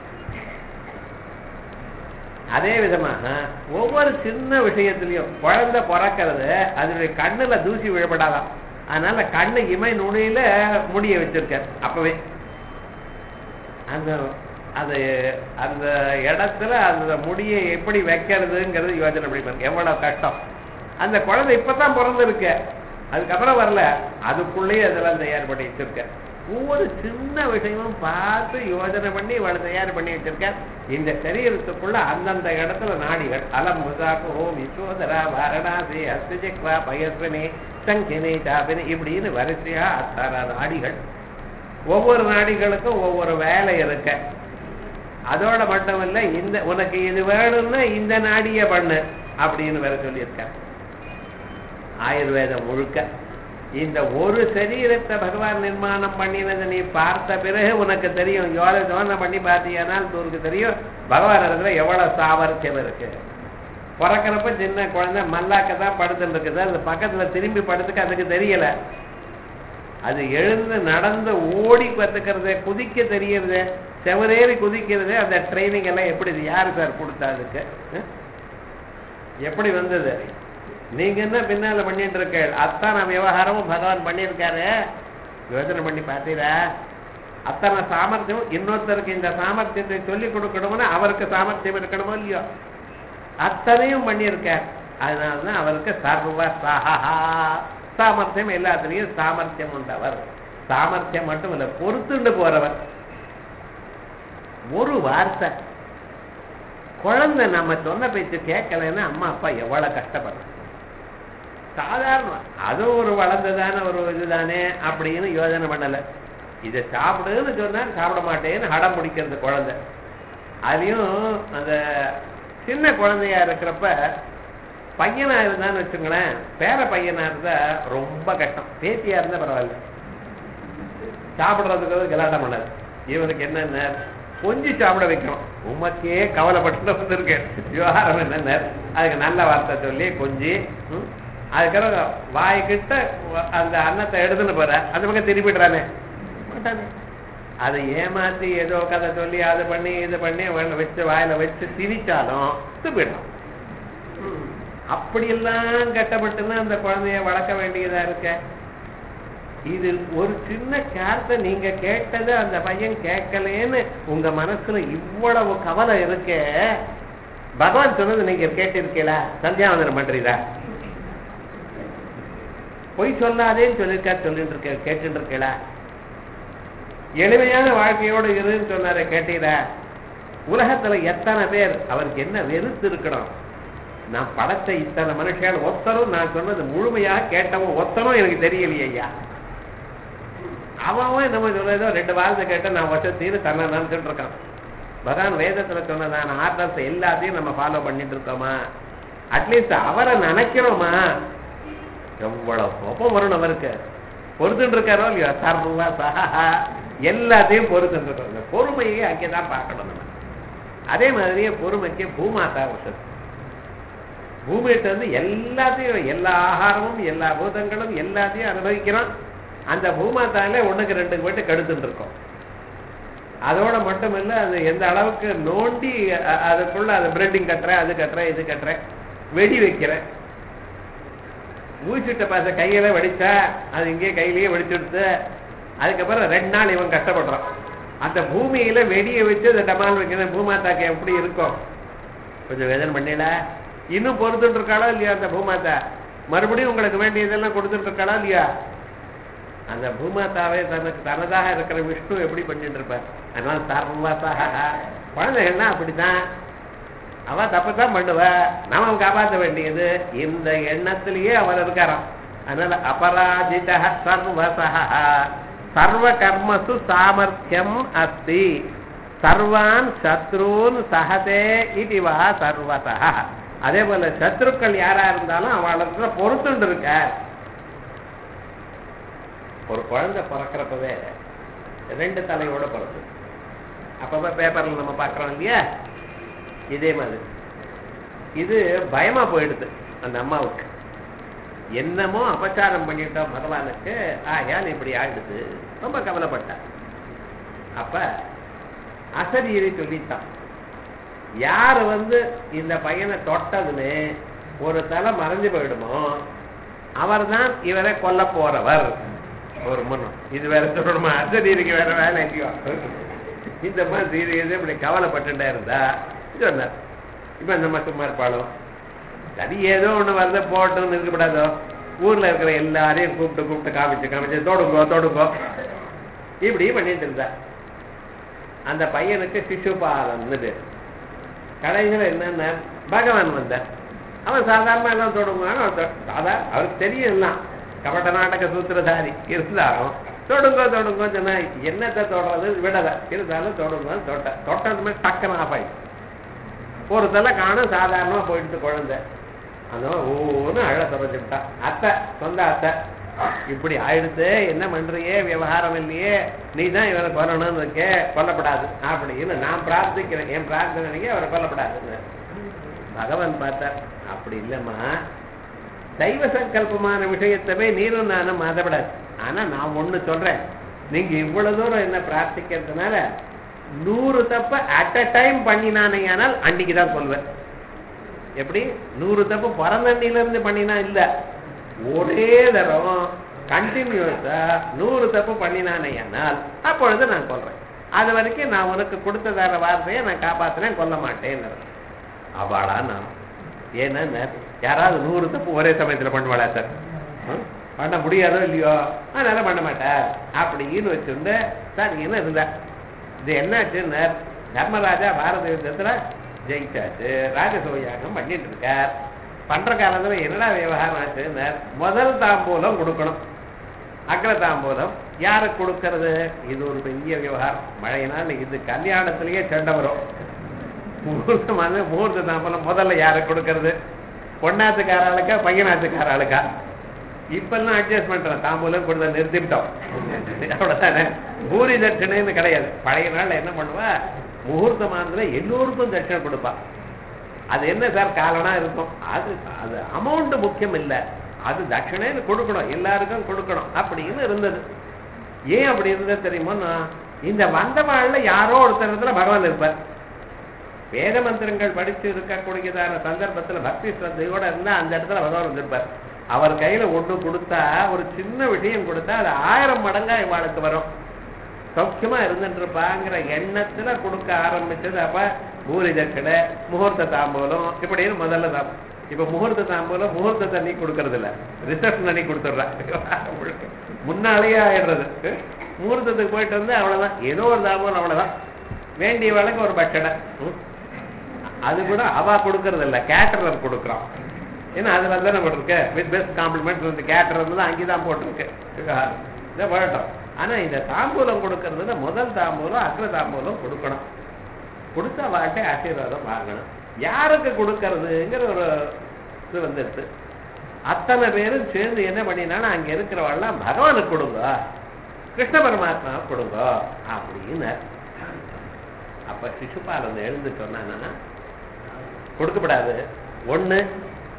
அதே விதமாக ஒவ்வொரு சின்ன விஷயத்திலையும் குழந்தை பிறக்கிறது அதனுடைய கண்ணுல தூசி விழப்படாதான் அதனால கண்ணு இமை நுனியில முடிய வச்சிருக்கார் அப்பவே அந்த அது அந்த இடத்துல அந்த முடியை எப்படி வைக்கிறதுங்கிறது யோசனை பண்ணி பாருங்க எவ்வளவு கஷ்டம் அந்த குழந்தை இப்பதான் பிறந்திருக்கு அதுக்கப்புறம் வரல அதுக்குள்ளேயே அதெல்லாம் தயார் பண்ணி வச்சிருக்க ஒவ்வொரு சின்ன விஷயமும் பார்த்து யோஜனை பண்ணி இவளை தயார் பண்ணி வச்சிருக்க இந்த சரீரத்துக்குள்ள அந்தந்த இடத்துல நாடிகள் அலம் முசாக்கு ஓம் விஸ்வோதரா வாரணாசி அஸ்திஜக்வா பயஸ்வினி சங்கினி சாபினி இப்படின்னு வரிசையா அத்தாரா நாடிகள் ஒவ்வொரு நாடிகளுக்கும் ஒவ்வொரு வேலை இருக்க அதோட மட்டும் இல்ல இந்த உனக்கு இது வேணும்னா இந்த நாடிய பண்ணு அப்படின்னு வேற சொல்லியிருக்க ஆயுர்வேதம் முழுக்க இந்த ஒரு சரீரத்தை பகவான் நிர்மாணம் பண்ணினதை நீ பார்த்த பிறகு உனக்கு தெரியும் எவ்வளவு சோதனை பண்ணி பார்த்தீங்கன்னால் உனக்கு தெரியும் பகவான் இடத்துல எவ்வளவு சாமர்த்தியம் இருக்கு பிறக்கிறப்ப சின்ன குழந்தை மல்லாக்க தான் படுத்துட்டு இருக்குது அது பக்கத்துல திரும்பி படுத்துக்க அதுக்கு தெரியல அது எழுந்து நடந்து ஓடி கத்துக்கிறது குதிக்க தெரியறது செவரேறி குதிக்கிறது அந்த ட்ரைனிங் எல்லாம் எப்படி இது யாரு சார் கொடுத்தா அதுக்கு அஹ்? எப்படி வந்தது நீங்க என்ன பின்னால பண்ணிட்டு இருக்க அத்தனை விவகாரமும் பகவான் பண்ணியிருக்காரு யோசனை பண்ணி பார்த்தீரா அத்தனை சாமர்த்தியம் இன்னொருத்தருக்கு இந்த சாமர்த்தியத்தை சொல்லி கொடுக்கணும்னா அவருக்கு சாமர்த்தியம் இருக்கணுமோ இல்லையோ அத்தனையும் பண்ணியிருக்கார் அதனாலதான் அவருக்கு சர்வ சஹா சாமர்த்தியம் எல்லாத்துலயும் சாமர்த்தியம் உண்டவர் சாமர்த்தியம் மட்டும் இல்ல பொறுத்துண்டு போறவர் ஒரு வார்த்தை குழந்தை நம்ம சொன்ன பேச்சு கேட்கலைன்னா அம்மா அப்பா எவ்வளவு கஷ்டப்படுறோம் சாதாரண அதுவும் ஒரு வளர்ந்ததான ஒரு இதுதானே அப்படின்னு யோசனை பண்ணல இதை சாப்பிடுன்னு சொன்னா சாப்பிட மாட்டேன்னு ஹடம் பிடிக்கிறது குழந்தை அதையும் அந்த சின்ன குழந்தையா இருக்கிறப்ப பையனா இருந்தான்னு வச்சுங்களேன் பேர பையனா இருந்தா ரொம்ப கஷ்டம் பேத்தியா இருந்தா பரவாயில்ல சாப்பிடுறதுக்கு கலாட்டம் பண்ணாது இவனுக்கு என்னென்ன கொஞ்சி சாப்பிட வைக்கணும் உமக்கே கவலைப்பட்டு வந்திருக்கேன் விவகாரம் என்னென்ன அதுக்கு நல்ல வார்த்தை சொல்லி கொஞ்சி ம், அதுக்கப்புறம் வாய்க்கிட்ட அந்த அன்னத்தை எடுத்துன்னு போற அந்த பக்கம் திருப்பிடுறானே மாட்டானே அதை ஏமாத்தி ஏதோ கதை சொல்லி அது பண்ணி இது பண்ணி அவன வச்சு வாயில வச்சு திணிச்சாலும் திருப்பிடும் அப்படியெல்லாம் கட்டப்பட்டுதான் அந்த குழந்தைய வளர்க்க வேண்டியதா இருக்க இது ஒரு சின்ன காரத்தை நீங்க கேட்டது அந்த பையன் கேட்கலேன்னு உங்க மனசுல இவ்வளவு கவலை இருக்கே பகவான் சொன்னது நீங்க கேட்டிருக்கீங்களா சந்தியாவந்தனம் பண்றீரா பொய் சொல்லாதேன்னு சொல்லியிருக்கா சொல்லிட்டு இருக்க கேட்டுட்டு இருக்கீங்களா எளிமையான வாழ்க்கையோடு இருன்னு சொன்னார கேட்டீரா உலகத்துல எத்தனை பேர் அவருக்கு என்ன வெறுத்து இருக்கணும் நான் படைச்ச இத்தனை மனுஷன் ஒத்தரும் நான் சொன்னது முழுமையாக கேட்டவன் ஒத்தரும் எனக்கு தெரியலையே ஐயா அவன் அவன் நம்ம சொல்றதோ ரெண்டு வாரத்தை கேட்ட நான் வருஷத்தீரு தன்னை நினைச்சுட்டு இருக்கான் பகவான் வேதத்துல சொன்னதான ஆர்டர்ஸ் எல்லாத்தையும் நம்ம ஃபாலோ பண்ணிட்டு இருக்கோமா அட்லீஸ்ட் அவரை நினைக்கிறோமா எவ்வளவு கோபம் வரணும் அவருக்கு பொறுத்துட்டு இருக்காரோ இல்லையோ சர்வ சஹா எல்லாத்தையும் பொறுத்துட்டு இருக்கோம் இந்த பொறுமையை அங்கேதான் பார்க்கணும் நம்ம அதே மாதிரியே பொறுமைக்கு பூமாதா விஷயம் பூமியிட்ட இருந்து எல்லாத்தையும் எல்லா ஆகாரமும் எல்லா பூதங்களும் எல்லாத்தையும் அனுபவிக்கிறோம் அந்த பூமாத்தாலே ஒண்ணுக்கு ரெண்டு போயிட்டு கெடுத்துட்டு இருக்கோம் அதோட மட்டும் இல்ல அது எந்த அளவுக்கு நோண்டி அ- அதுக்குள்ள அது பிரெட்டிங் கட்டுறேன் அது கட்டுறேன் இது கட்டுறேன் வெடி வைக்கிறேன் ஊசிட்ட பாச கையில வெடிச்சா அது இங்கே கையிலேயே வெடிச்சுடுத்து அதுக்கப்புறம் ரெண்டு நாள் இவன் கஷ்டப்படுறான் அந்த பூமியில வெடியை வச்சு அந்த டமால் வைக்கிற பூமாத்தாக்கு எப்படி இருக்கும் கொஞ்சம் வேதனை பண்ணல இன்னும் பொறுத்துட்டு இருக்காளோ இல்லையா அந்த பூமாத்தா மறுபடியும் உங்களுக்கு வேண்டியதெல்லாம் கொடுத்துட்டு இருக்காளா இல்லையா அந்த பூமாதாவே தனக்கு தனதாக இருக்கிற விஷ்ணு எப்படி பண்ணிட்டு இருப்பார் அதனால சர்வசக குழந்தைகள்னா அப்படித்தான் அவ தப்புதான் பண்ணுவா நாம காப்பாற்ற வேண்டியது இந்த எண்ணத்திலேயே அவர் இருக்காராம் அதனால அபராஜித சர்வசக சர்வ கர்மசு சாமர்த்தியம் அஸ்தி சர்வான் சத்ருன் சகதே இது வா சர்வசக அதே போல சத்ருக்கள் யாரா இருந்தாலும் அவளுக்கு பொறுத்துண்டு இருக்க ஒரு குழந்தை பிறக்கிறப்பவே ரெண்டு தலையோட பிறகு அப்பப்ப பேப்பர்ல நம்ம பார்க்கறோம் இல்லையா இதே மாதிரி இது பயமா போயிடுது அந்த அம்மாவுக்கு என்னமோ அபச்சாரம் பண்ணிட்டோம் பகவானுக்கு ஆயால் இப்படி ஆயிடுது ரொம்ப கவலைப்பட்டா அப்ப அசரீரை சொல்லித்தான் யார் வந்து இந்த பையனை தொட்டதுன்னு ஒரு தலை மறைஞ்சு போயிடுமோ அவர்தான் இவரை கொல்ல போறவர் ஒரு முன்னம் இது வேற சொல்லணுமா அசரீருக்கு வேற வேலை இல்லையோ இந்த மாதிரி சீரியஸ் இப்படி கவலைப்பட்டுட்டே இருந்தா சொன்னார் இப்ப நம்ம சும்மா இருப்பாளோ சரி ஏதோ ஒண்ணு வரத போட்டோம்னு இருக்கக்கூடாதோ ஊர்ல இருக்கிற எல்லாரையும் கூப்பிட்டு கூப்பிட்டு காமிச்சு காமிச்சு தொடுங்கோ தொடுங்கோ இப்படி பண்ணிட்டு இருந்தா அந்த பையனுக்கு சிசுபாலன்னு பேர் கடைசியில் என்னன்னா பகவான் வந்தார் அவன் சாதாரணமா எல்லாம் தொடுங்கன்னு அவன் தொ- சாதா அவருக்கு தெரியும் எல்லாம் கபட நாடக சூத்திரதாரி இருந்தாலும் தொடுங்கோ தொடுங்கோ சொன்னா என்னத்தை தொடுறது விடல இருந்தாலும் தொடுங்க தொட்ட தொட்டதுமே டக்குன்னு ஆஃப் ஆயிடுச்சு ஒரு தலை காணும் சாதாரணமா போயிடுது குழந்தை அந்த ஒவ்வொன்று அழ தொடச்சுட்டா அத்தை சொந்த அத்தை இப்படி ஆயிடுத்து என்ன பண்றியே விவகாரம் இல்லையே நீ தான் இவரை கொல்லணும்னு இருக்கே கொல்லப்படாது அப்படின்னு நான் பிரார்த்திக்கிறேன் என் பிரார்த்தனைக்கு அவரை கொல்லப்படாதுன்னு பகவான் பார்த்தார் அப்படி இல்லைம்மா தெய்வ சங்கல்பமான விஷயத்தவே நீரும் நானும் மாதப்படாது ஆனா நான் ஒண்ணு சொல்றேன் நீங்க இவ்வளவு தூரம் என்ன பிரார்த்திக்கிறதுனால நூறு தப்ப அட் அ டைம் பண்ணினானேயானால் அன்னைக்கு தான் சொல்வேன் எப்படி நூறு தப்பு பிறந்தண்ணில இருந்து பண்ணினா இல்ல ஒரே தரம் கண்டினியூஸா நூறு தப்பு பண்ணினானேயானால் அப்பொழுது நான் சொல்றேன் அது வரைக்கும் நான் உனக்கு கொடுத்ததார வார்த்தையை நான் காப்பாத்துறேன் கொல்ல மாட்டேன்னு அபாடா நான் ஏன்னா யாராவது நூறு தப்பு ஒரே சமயத்துல பண்ணுவாளா சார் ம்? பண்ண முடியாதோ இல்லையோ அதனால பண்ண மாட்டார் அப்படின்னு வச்சிருந்து சரின்னு இருந்தா இது என்னாச்சுன்னு தர்மராஜா பாரத யுத்தத்துல ஜெயிச்சாச்சு ராஜசோயாகம் பண்ணிட்டு இருக்கார் பண்ற காலத்துல என்னடா விவகாரம் ஆச்சுன்னு முதல் தாம்பூலம் கொடுக்கணும் அக்ர தாம்பூலம் யாருக்கு கொடுக்கறது இது ஒரு பெரிய விவகாரம் மழையினால் இது கல்யாணத்திலேயே சண்டை வரும் முகூர்த்தம் வந்து முகூர்த்த தாம்பலம் முதல்ல யாருக்கு கொடுக்கறது பொண்ணாத்துக்கார ஆளுக்கா பையனாத்துக்கார ஆளுக்கா இப்பெல்லாம் அட்ஜஸ்ட் பண்றேன் தாம்பூலம் கொடுத்த நிறுத்திட்டோம் அவ்வளவுதானே பூரி தட்சணைன்னு கிடையாது பழைய நாள்ல என்ன பண்ணுவா முகூர்த்தமானதுல எல்லோருக்கும் தட்சணை கொடுப்பா அது என்ன சார் காலனா இருக்கும் அது அது அமௌண்ட் முக்கியம் இல்ல அது தட்சணைன்னு கொடுக்கணும் எல்லாருக்கும் கொடுக்கணும் அப்படின்னு இருந்தது ஏன் அப்படி இருந்தது தெரியுமா இந்த வந்தவாழ்ல யாரோ ஒருத்தர் இடத்துல பகவான் இருப்பார் வேத மந்திரங்கள் படிச்சு இருக்கக்கூடியதான சந்தர்ப்பத்துல பக்தி ஸ்ரத்தையோட இருந்தா அந்த இடத்துல பகவான் வந்திருப்பார் அவர் கையில ஒண்ணு கொடுத்தா ஒரு சின்ன விஷயம் கொடுத்தா அது ஆயிரம் மடங்கா இவாளுக்கு வரும் சௌக்கியமா இருந்துட்டு இருப்பாங்கிற எண்ணத்துல கொடுக்க ஆரம்பிச்சது அப்ப பூரி தட்சணை முகூர்த்த தாம்பூலம் இப்படின்னு முதல்ல தான் இப்ப முகூர்த்த தாம்பூலம் முகூர்த்தத்தை நீ கொடுக்கறது இல்ல ரிசப்ஷன் அன்னைக்கு கொடுத்துட்றா முன்னாலேயே ஆயிடுறது முகூர்த்தத்துக்கு போயிட்டு வந்து அவ்வளவுதான் ஏதோ ஒரு தாம்பூலம் அவ்வளவுதான் வேண்டிய வேலைக்கு ஒரு பட்சணை ம். அது கூட அவ கொடுக்கறது இல்ல கேட்டரர் கொடுக்குறான் ஏன்னா அதுல தானே போட்டிருக்கு வித் பெஸ்ட் காம்ப்ளிமெண்ட் வந்து கேட்டர் தான் அங்கேதான் போட்டிருக்கு இதை போயிட்டோம் ஆனா இந்த தாம்பூலம் கொடுக்கறதுல முதல் தாம்பூலம் அக்ர தாம்பூலம் கொடுக்கணும் கொடுத்த வாட்டை ஆசீர்வாதம் வாங்கணும் யாருக்கு கொடுக்கறதுங்கிற ஒரு இது வந்துடுது அத்தனை பேரும் சேர்ந்து என்ன பண்ணினாலும் அங்க இருக்கிறவெல்லாம் பகவானுக்கு கொடுங்க கிருஷ்ண பரமாத்மாவுக்கு கொடுங்க அப்படின்னு அப்ப சிசுபால் வந்து எழுந்து சொன்னானா கொடுக்கப்படாது ஒண்ணு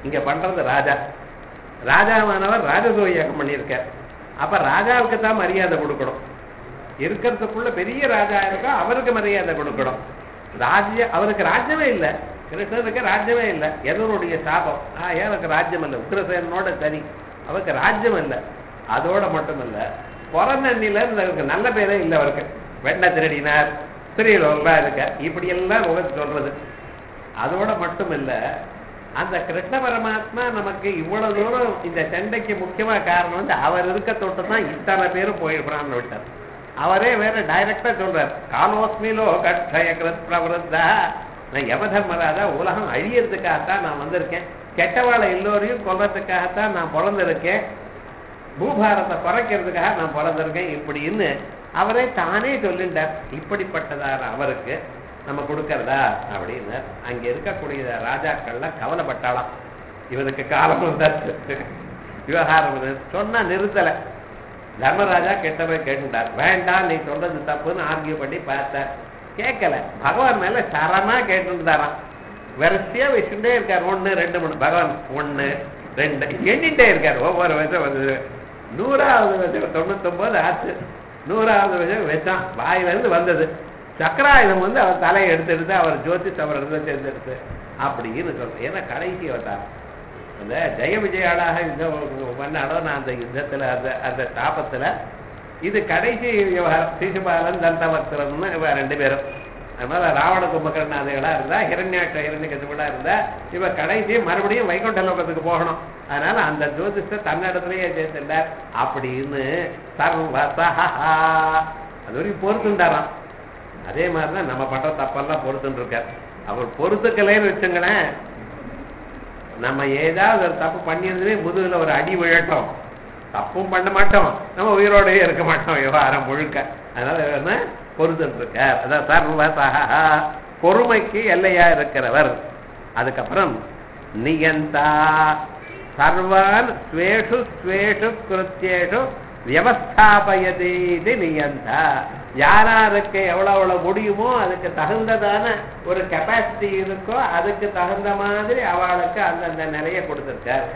இங்க பண்றது ராஜா ராஜாவானவர் ராஜசூயாகம் பண்ணியிருக்கார் அப்ப ராஜாவுக்கு தான் மரியாதை கொடுக்கணும் இருக்கிறதுக்குள்ள பெரிய ராஜா இருக்கோ அவருக்கு மரியாதை கொடுக்கணும் ராஜ்ய அவருக்கு ராஜ்யமே இல்லை கிருஷ்ணனுக்கு ராஜ்யமே இல்லை எதனுடைய சாபம் ஆ எனக்கு ராஜ்யம் இல்லை உக்ரசேனோட தனி அவருக்கு ராஜ்யம் இல்லை அதோட மட்டும் இல்ல பிறந்த அண்ணில அவருக்கு நல்ல பேரே இல்லை அவருக்கு வெண்ண திருடினார் ஸ்ரீலோகலாம் இருக்க இப்படி எல்லாம் உலகம் சொல்றது அதோட மட்டும் இல்ல அந்த கிருஷ்ண பரமாத்மா நமக்கு இவ்வளவு தூரம் இந்த சண்டைக்கு முக்கியமா காரணம் வந்து அவர் இருக்க தொட்டு தான் இத்தனை பேரும் போயிருக்கிறான்னு விட்டார் அவரே வேற டைரக்டா சொல்றார் காலோஸ்மிலோ கட்சய கிருத் பிரவருத்தா நான் யமதர்மராஜா உலகம் அழியறதுக்காகத்தான் நான் வந்திருக்கேன் கெட்டவாளை எல்லோரையும் கொல்றதுக்காகத்தான் நான் பிறந்திருக்கேன் பூபாரத்தை குறைக்கிறதுக்காக நான் பிறந்திருக்கேன் இப்படின்னு அவரே தானே சொல்லிட்டார் இப்படிப்பட்டதார் அவருக்கு நம்ம கொடுக்கறதா அப்படின்னு அங்க இருக்கக்கூடிய ராஜாக்கள்லாம் கவலைப்பட்டாளாம் இவனுக்கு காலம் வந்தாச்சு விவகாரம் இது. சொன்னா நிறுத்தல தர்மராஜா கெட்டவே கேட்டுட்டார் வேண்டாம் நீ சொல்றது தப்புன்னு ஆர்கியூ பண்ணி பார்த்தார் கேட்கல பகவான் மேல சரமா கேட்டுட்டாராம் வரிசையா வச்சுட்டே இருக்கார் ஒண்ணு ரெண்டு மூணு பகவான் ஒண்ணு ரெண்டு எண்ணிட்டே இருக்கார் ஒவ்வொரு வருஷம் வந்து நூறாவது வருஷம் தொண்ணூத்தொன்பது ஆச்சு நூறாவது வருஷம் வச்சான் வாயில இருந்து வந்தது சக்கராயுதம் வந்து அவர் தலையை எடுத்து எடுத்து அவர் ஜோதிஷ் அவர் இருந்து தேர்ந்தெடுத்து அப்படின்னு சொல்றேன் ஏன்னா கடைசி அவதாரம் அந்த ஜெய விஜயாளாக யுத்தம் பண்ணாலோ நான் அந்த யுத்தத்துல அந்த அந்த தாபத்துல இது கடைசி விவகாரம் சிசுபாலன் தந்தவக்தரம்னு இவ ரெண்டு பேரும் அதனால ராவண கும்பகர்ணாதிகளா இருந்தா ஹிரண்யாட்ச ஹிரண்ய கசிபடா இருந்தா இவ கடைசி மறுபடியும் வைகுண்ட லோகத்துக்கு போகணும் அதனால அந்த ஜோதிஷ தன்னிடத்திலேயே சேர்த்துட்டார் அப்படின்னு சர்வசஹா அது வரைக்கும் பொறுத்துண்டாராம் அதே மாதிரிதான் நம்ம பண்ற தப்பெல்லாம் பொறுத்துன்னு இருக்கார் அவர் பொறுத்துக்கலைன்னு வச்சுங்களேன் நம்ம ஏதாவது ஒரு தப்பு பண்ணியிருந்தே முதுகுல ஒரு அடி விழட்டும் தப்பும் பண்ண மாட்டோம் நம்ம உயிரோடவே இருக்க மாட்டோம் விவகாரம் முழுக்க அதனால என்ன பொறுத்துட்டு இருக்கார் அதான் சர்வசஹா பொறுமைக்கு எல்லையா இருக்கிறவர் அதுக்கப்புறம் நியந்தா சர்வான் ஸ்வேஷு ஸ்வேஷு கிருத்தியேஷு வியவஸ்தாபயதி இது நியந்தா யாராருக்கு எவ்வளவு எவ்வளவு முடியுமோ அதுக்கு தகுந்ததான ஒரு கெப்பாசிட்டி இருக்கோ அதுக்கு தகுந்த மாதிரி அவளுக்கு அந்தந்த நிலையை கொடுத்திருக்கார்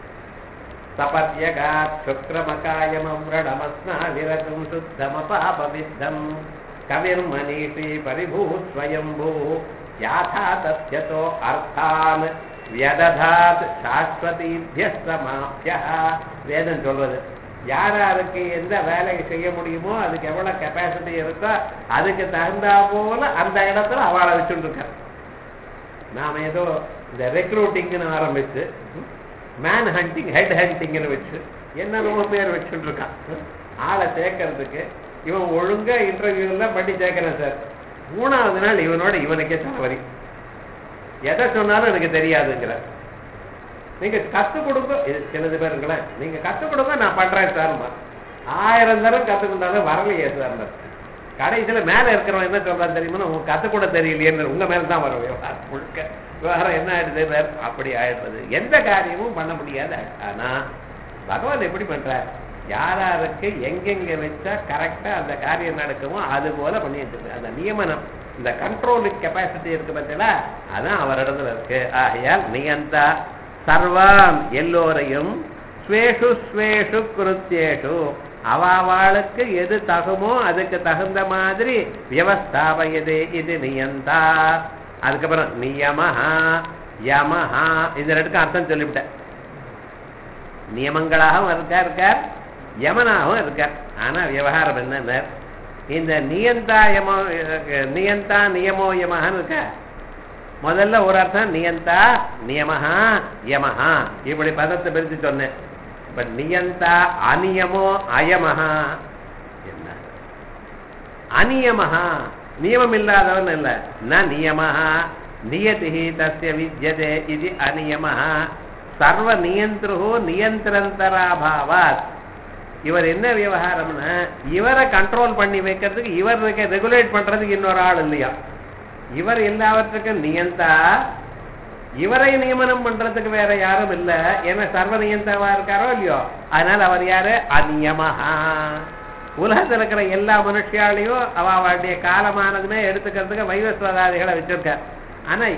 சபத்யகாத் சுக்ரமகாயமவ்ரணமஸ்னா விரகும் சுத்தமபாபவித்தம் கவிர் மனிஷி பரிபூ ஸ்வயம்பூ யாதா தத்யதோ அர்த்தான் வியததாத் சாஸ்வதீபிய சமாபிய வேதம் சொல்றது யார் யாருக்கு எந்த வேலையை செய்ய முடியுமோ அதுக்கு எவ்வளவு கெப்பாசிட்டி இருக்கோ அதுக்கு தகுந்தா போல அந்த இடத்துல அவளை வச்சுட்டு இருக்க நாம ஏதோ இந்த ரெக்ரூட்டிங்னு ஆரம்பிச்சு மேன் ஹண்டிங் ஹெட் ஹண்டிங்னு வச்சு என்னென்னமோ பேர் வச்சுட்டு இருக்கான் ஆளை சேர்க்கறதுக்கு இவன் ஒழுங்கா இன்டர்வியூ எல்லாம் பண்ணி சேர்க்கிறேன் சார் மூணாவது நாள் இவனோட இவனுக்கே தலைவரி எதை சொன்னாலும் எனக்கு தெரியாதுங்கிற நீங்க கத்துக் கொடுங்க இது சிலது பேருங்களேன் நீங்க கத்துக் கொடுங்க நான் பண்றேன் சார்மா ஆயிரம் தரம் கத்துக்கிட்டாலும் வரலையே சார் கடைசியில மேல இருக்கிறவன் என்ன சொல்றான் தெரியுமா உங்களுக்கு கத்துக் கூட தெரியலையேன்னு உங்க மேல தான் வரும் விவகாரம் முழுக்க விவகாரம் என்ன ஆயிடுது வேற அப்படி ஆயிடுறது எந்த காரியமும் பண்ண முடியாது ஆனா பகவான் எப்படி பண்றார் யாராருக்கு எங்கெங்க வச்சா கரெக்டா அந்த காரியம் நடக்குமோ அது போல பண்ணி வச்சிருக்கு அந்த நியமனம் இந்த கண்ட்ரோலிங் கெப்பாசிட்டி இருக்கு பார்த்தீங்களா அதான் அவரிடத்துல இருக்கு ஆகையால் நியந்தா சர்வாம் எல்லோரையும் ஸ்வேஷு ஸ்வேஷு கிருத்தியேஷு அவாவாளுக்கு எது தகுமோ அதுக்கு தகுந்த மாதிரி வியவஸ்தாபயது இது நியந்தா அதுக்கப்புறம் நியமஹா யமஹா இந்த ரெண்டுக்கும் அர்த்தம் சொல்லிவிட்டேன் நியமங்களாகவும் இருக்கா இருக்கார் யமனாகவும் இருக்கார் ஆனா விவகாரம் என்ன இந்த நியந்தா யமோ நியந்தா நியமோ யமஹான்னு இருக்க முதல்ல ஒரு அர்த்தம் நியந்தா நியமஹா யமஹா இப்படி பதத்தை பிரித்து சொன்னேன் இப்ப நியந்தா அநியமோ அயமஹா என்ன அநியமஹா நியமம் இல்லாதவன் இல்ல ந நியமஹா நியதி தஸ்ய வித்யதே இது அநியமஹா சர்வ நியந்திரு நியந்திரந்தராபாவாத் இவர் என்ன விவகாரம்னா இவரை கண்ட்ரோல் பண்ணி வைக்கிறதுக்கு இவர் ரெகுலேட் பண்றதுக்கு இன்னொரு ஆள் இல்லையா இவர் எல்லாவற்றுக்கும் நியந்தா இவரை நியமனம் பண்றதுக்கு வேற யாரும் இல்ல ஏன்னா சர்வ நியந்தாவா இருக்காரோ இல்லையோ அதனால அவர் யாரு அநியமஹா உலகத்தில் இருக்கிற எல்லா மனுஷியாலையும் அவ அவளுடைய காலமானதுமே எடுத்துக்கிறதுக்கு வைவஸ்வதாதிகளை வச்சிருக்கார் ஆனா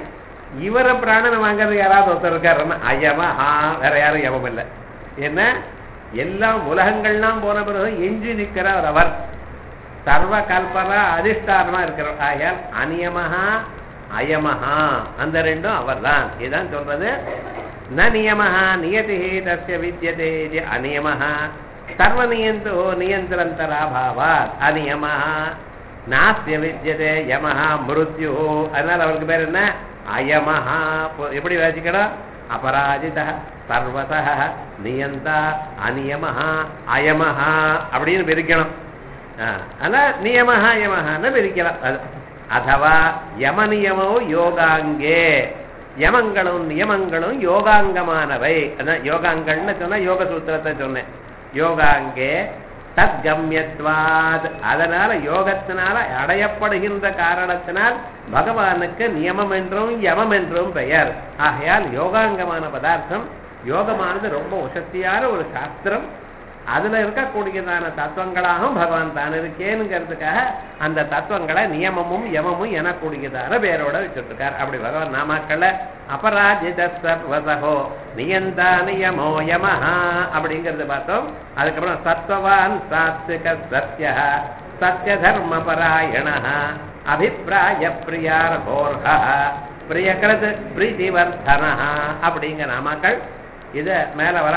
இவரை பிராணனை வாங்குறது யாராவது ஒருத்தர் இருக்காருன்னா அயம ஆ வேற யாரும் யமம் இல்லை என்ன எல்லாம் உலகங்கள்லாம் போன பிறகு எஞ்சி நிற்கிறார் அவர் சர்வ கல்பனா அதிஷ்டானமா இருக்கிறவர் ஆயால் அநியமஹா அயமஹா அந்த ரெண்டும் அவர்தான் இதுதான் சொல்றது ந நியமஹா நியதி தஸ்ய வித்யதே இது அநியமஹா சர்வ நியந்தோ நியந்திரந்தராபாவாத் அநியமஹா நாஸ்ய வித்யதே யமஹா மிருத்யு அதனால அவருக்கு பேர் என்ன அயமஹா இப்போ எப்படி வாசிக்கணும் அபராஜித சர்வத நியந்தா அநியமஹா அயமஹா அப்படின்னு பிரிக்கணும் ஆனா நியமஹா யமஹான்னு பிரிக்கலாம் அது அதவா யம நியமோ யோகாங்கே யமங்களும் நியமங்களும் யோகாங்கமானவை அதான் யோகாங்கள்னு சொன்னா யோக சூத்திரத்தை சொன்னேன் யோகாங்கே தத்கம்யத்வாத் அதனால யோகத்தினால அடையப்படுகின்ற காரணத்தினால் பகவானுக்கு நியமம் என்றும் யமம் என்றும் பெயர் ஆகையால் யோகாங்கமான பதார்த்தம் யோகமானது ரொம்ப உசத்தியான ஒரு சாஸ்திரம் அதுல இருக்கக்கூடியதான தத்துவங்களாகவும் பகவான் தான் இருக்கேனுங்கிறதுக்காக அந்த தத்துவங்களை நியமமும் யமமும் எனக்கூடியதான பேரோட வச்சுட்டு இருக்கார் அப்படி பகவான் நாமாக்கள்ல அபராஜித சர்வசகோ நியந்தா நியமோ யமஹா அப்படிங்கறது பார்த்தோம் அதுக்கப்புறம் சத்வவான் சாத்விக சத்ய சத்ய தர்ம பராயண அபிப்பிராய பிரியார் போர்ஹ பிரியகிருத் பிரீதிவர்தன அப்படிங்கிற நாமாக்கள் இத மேல வர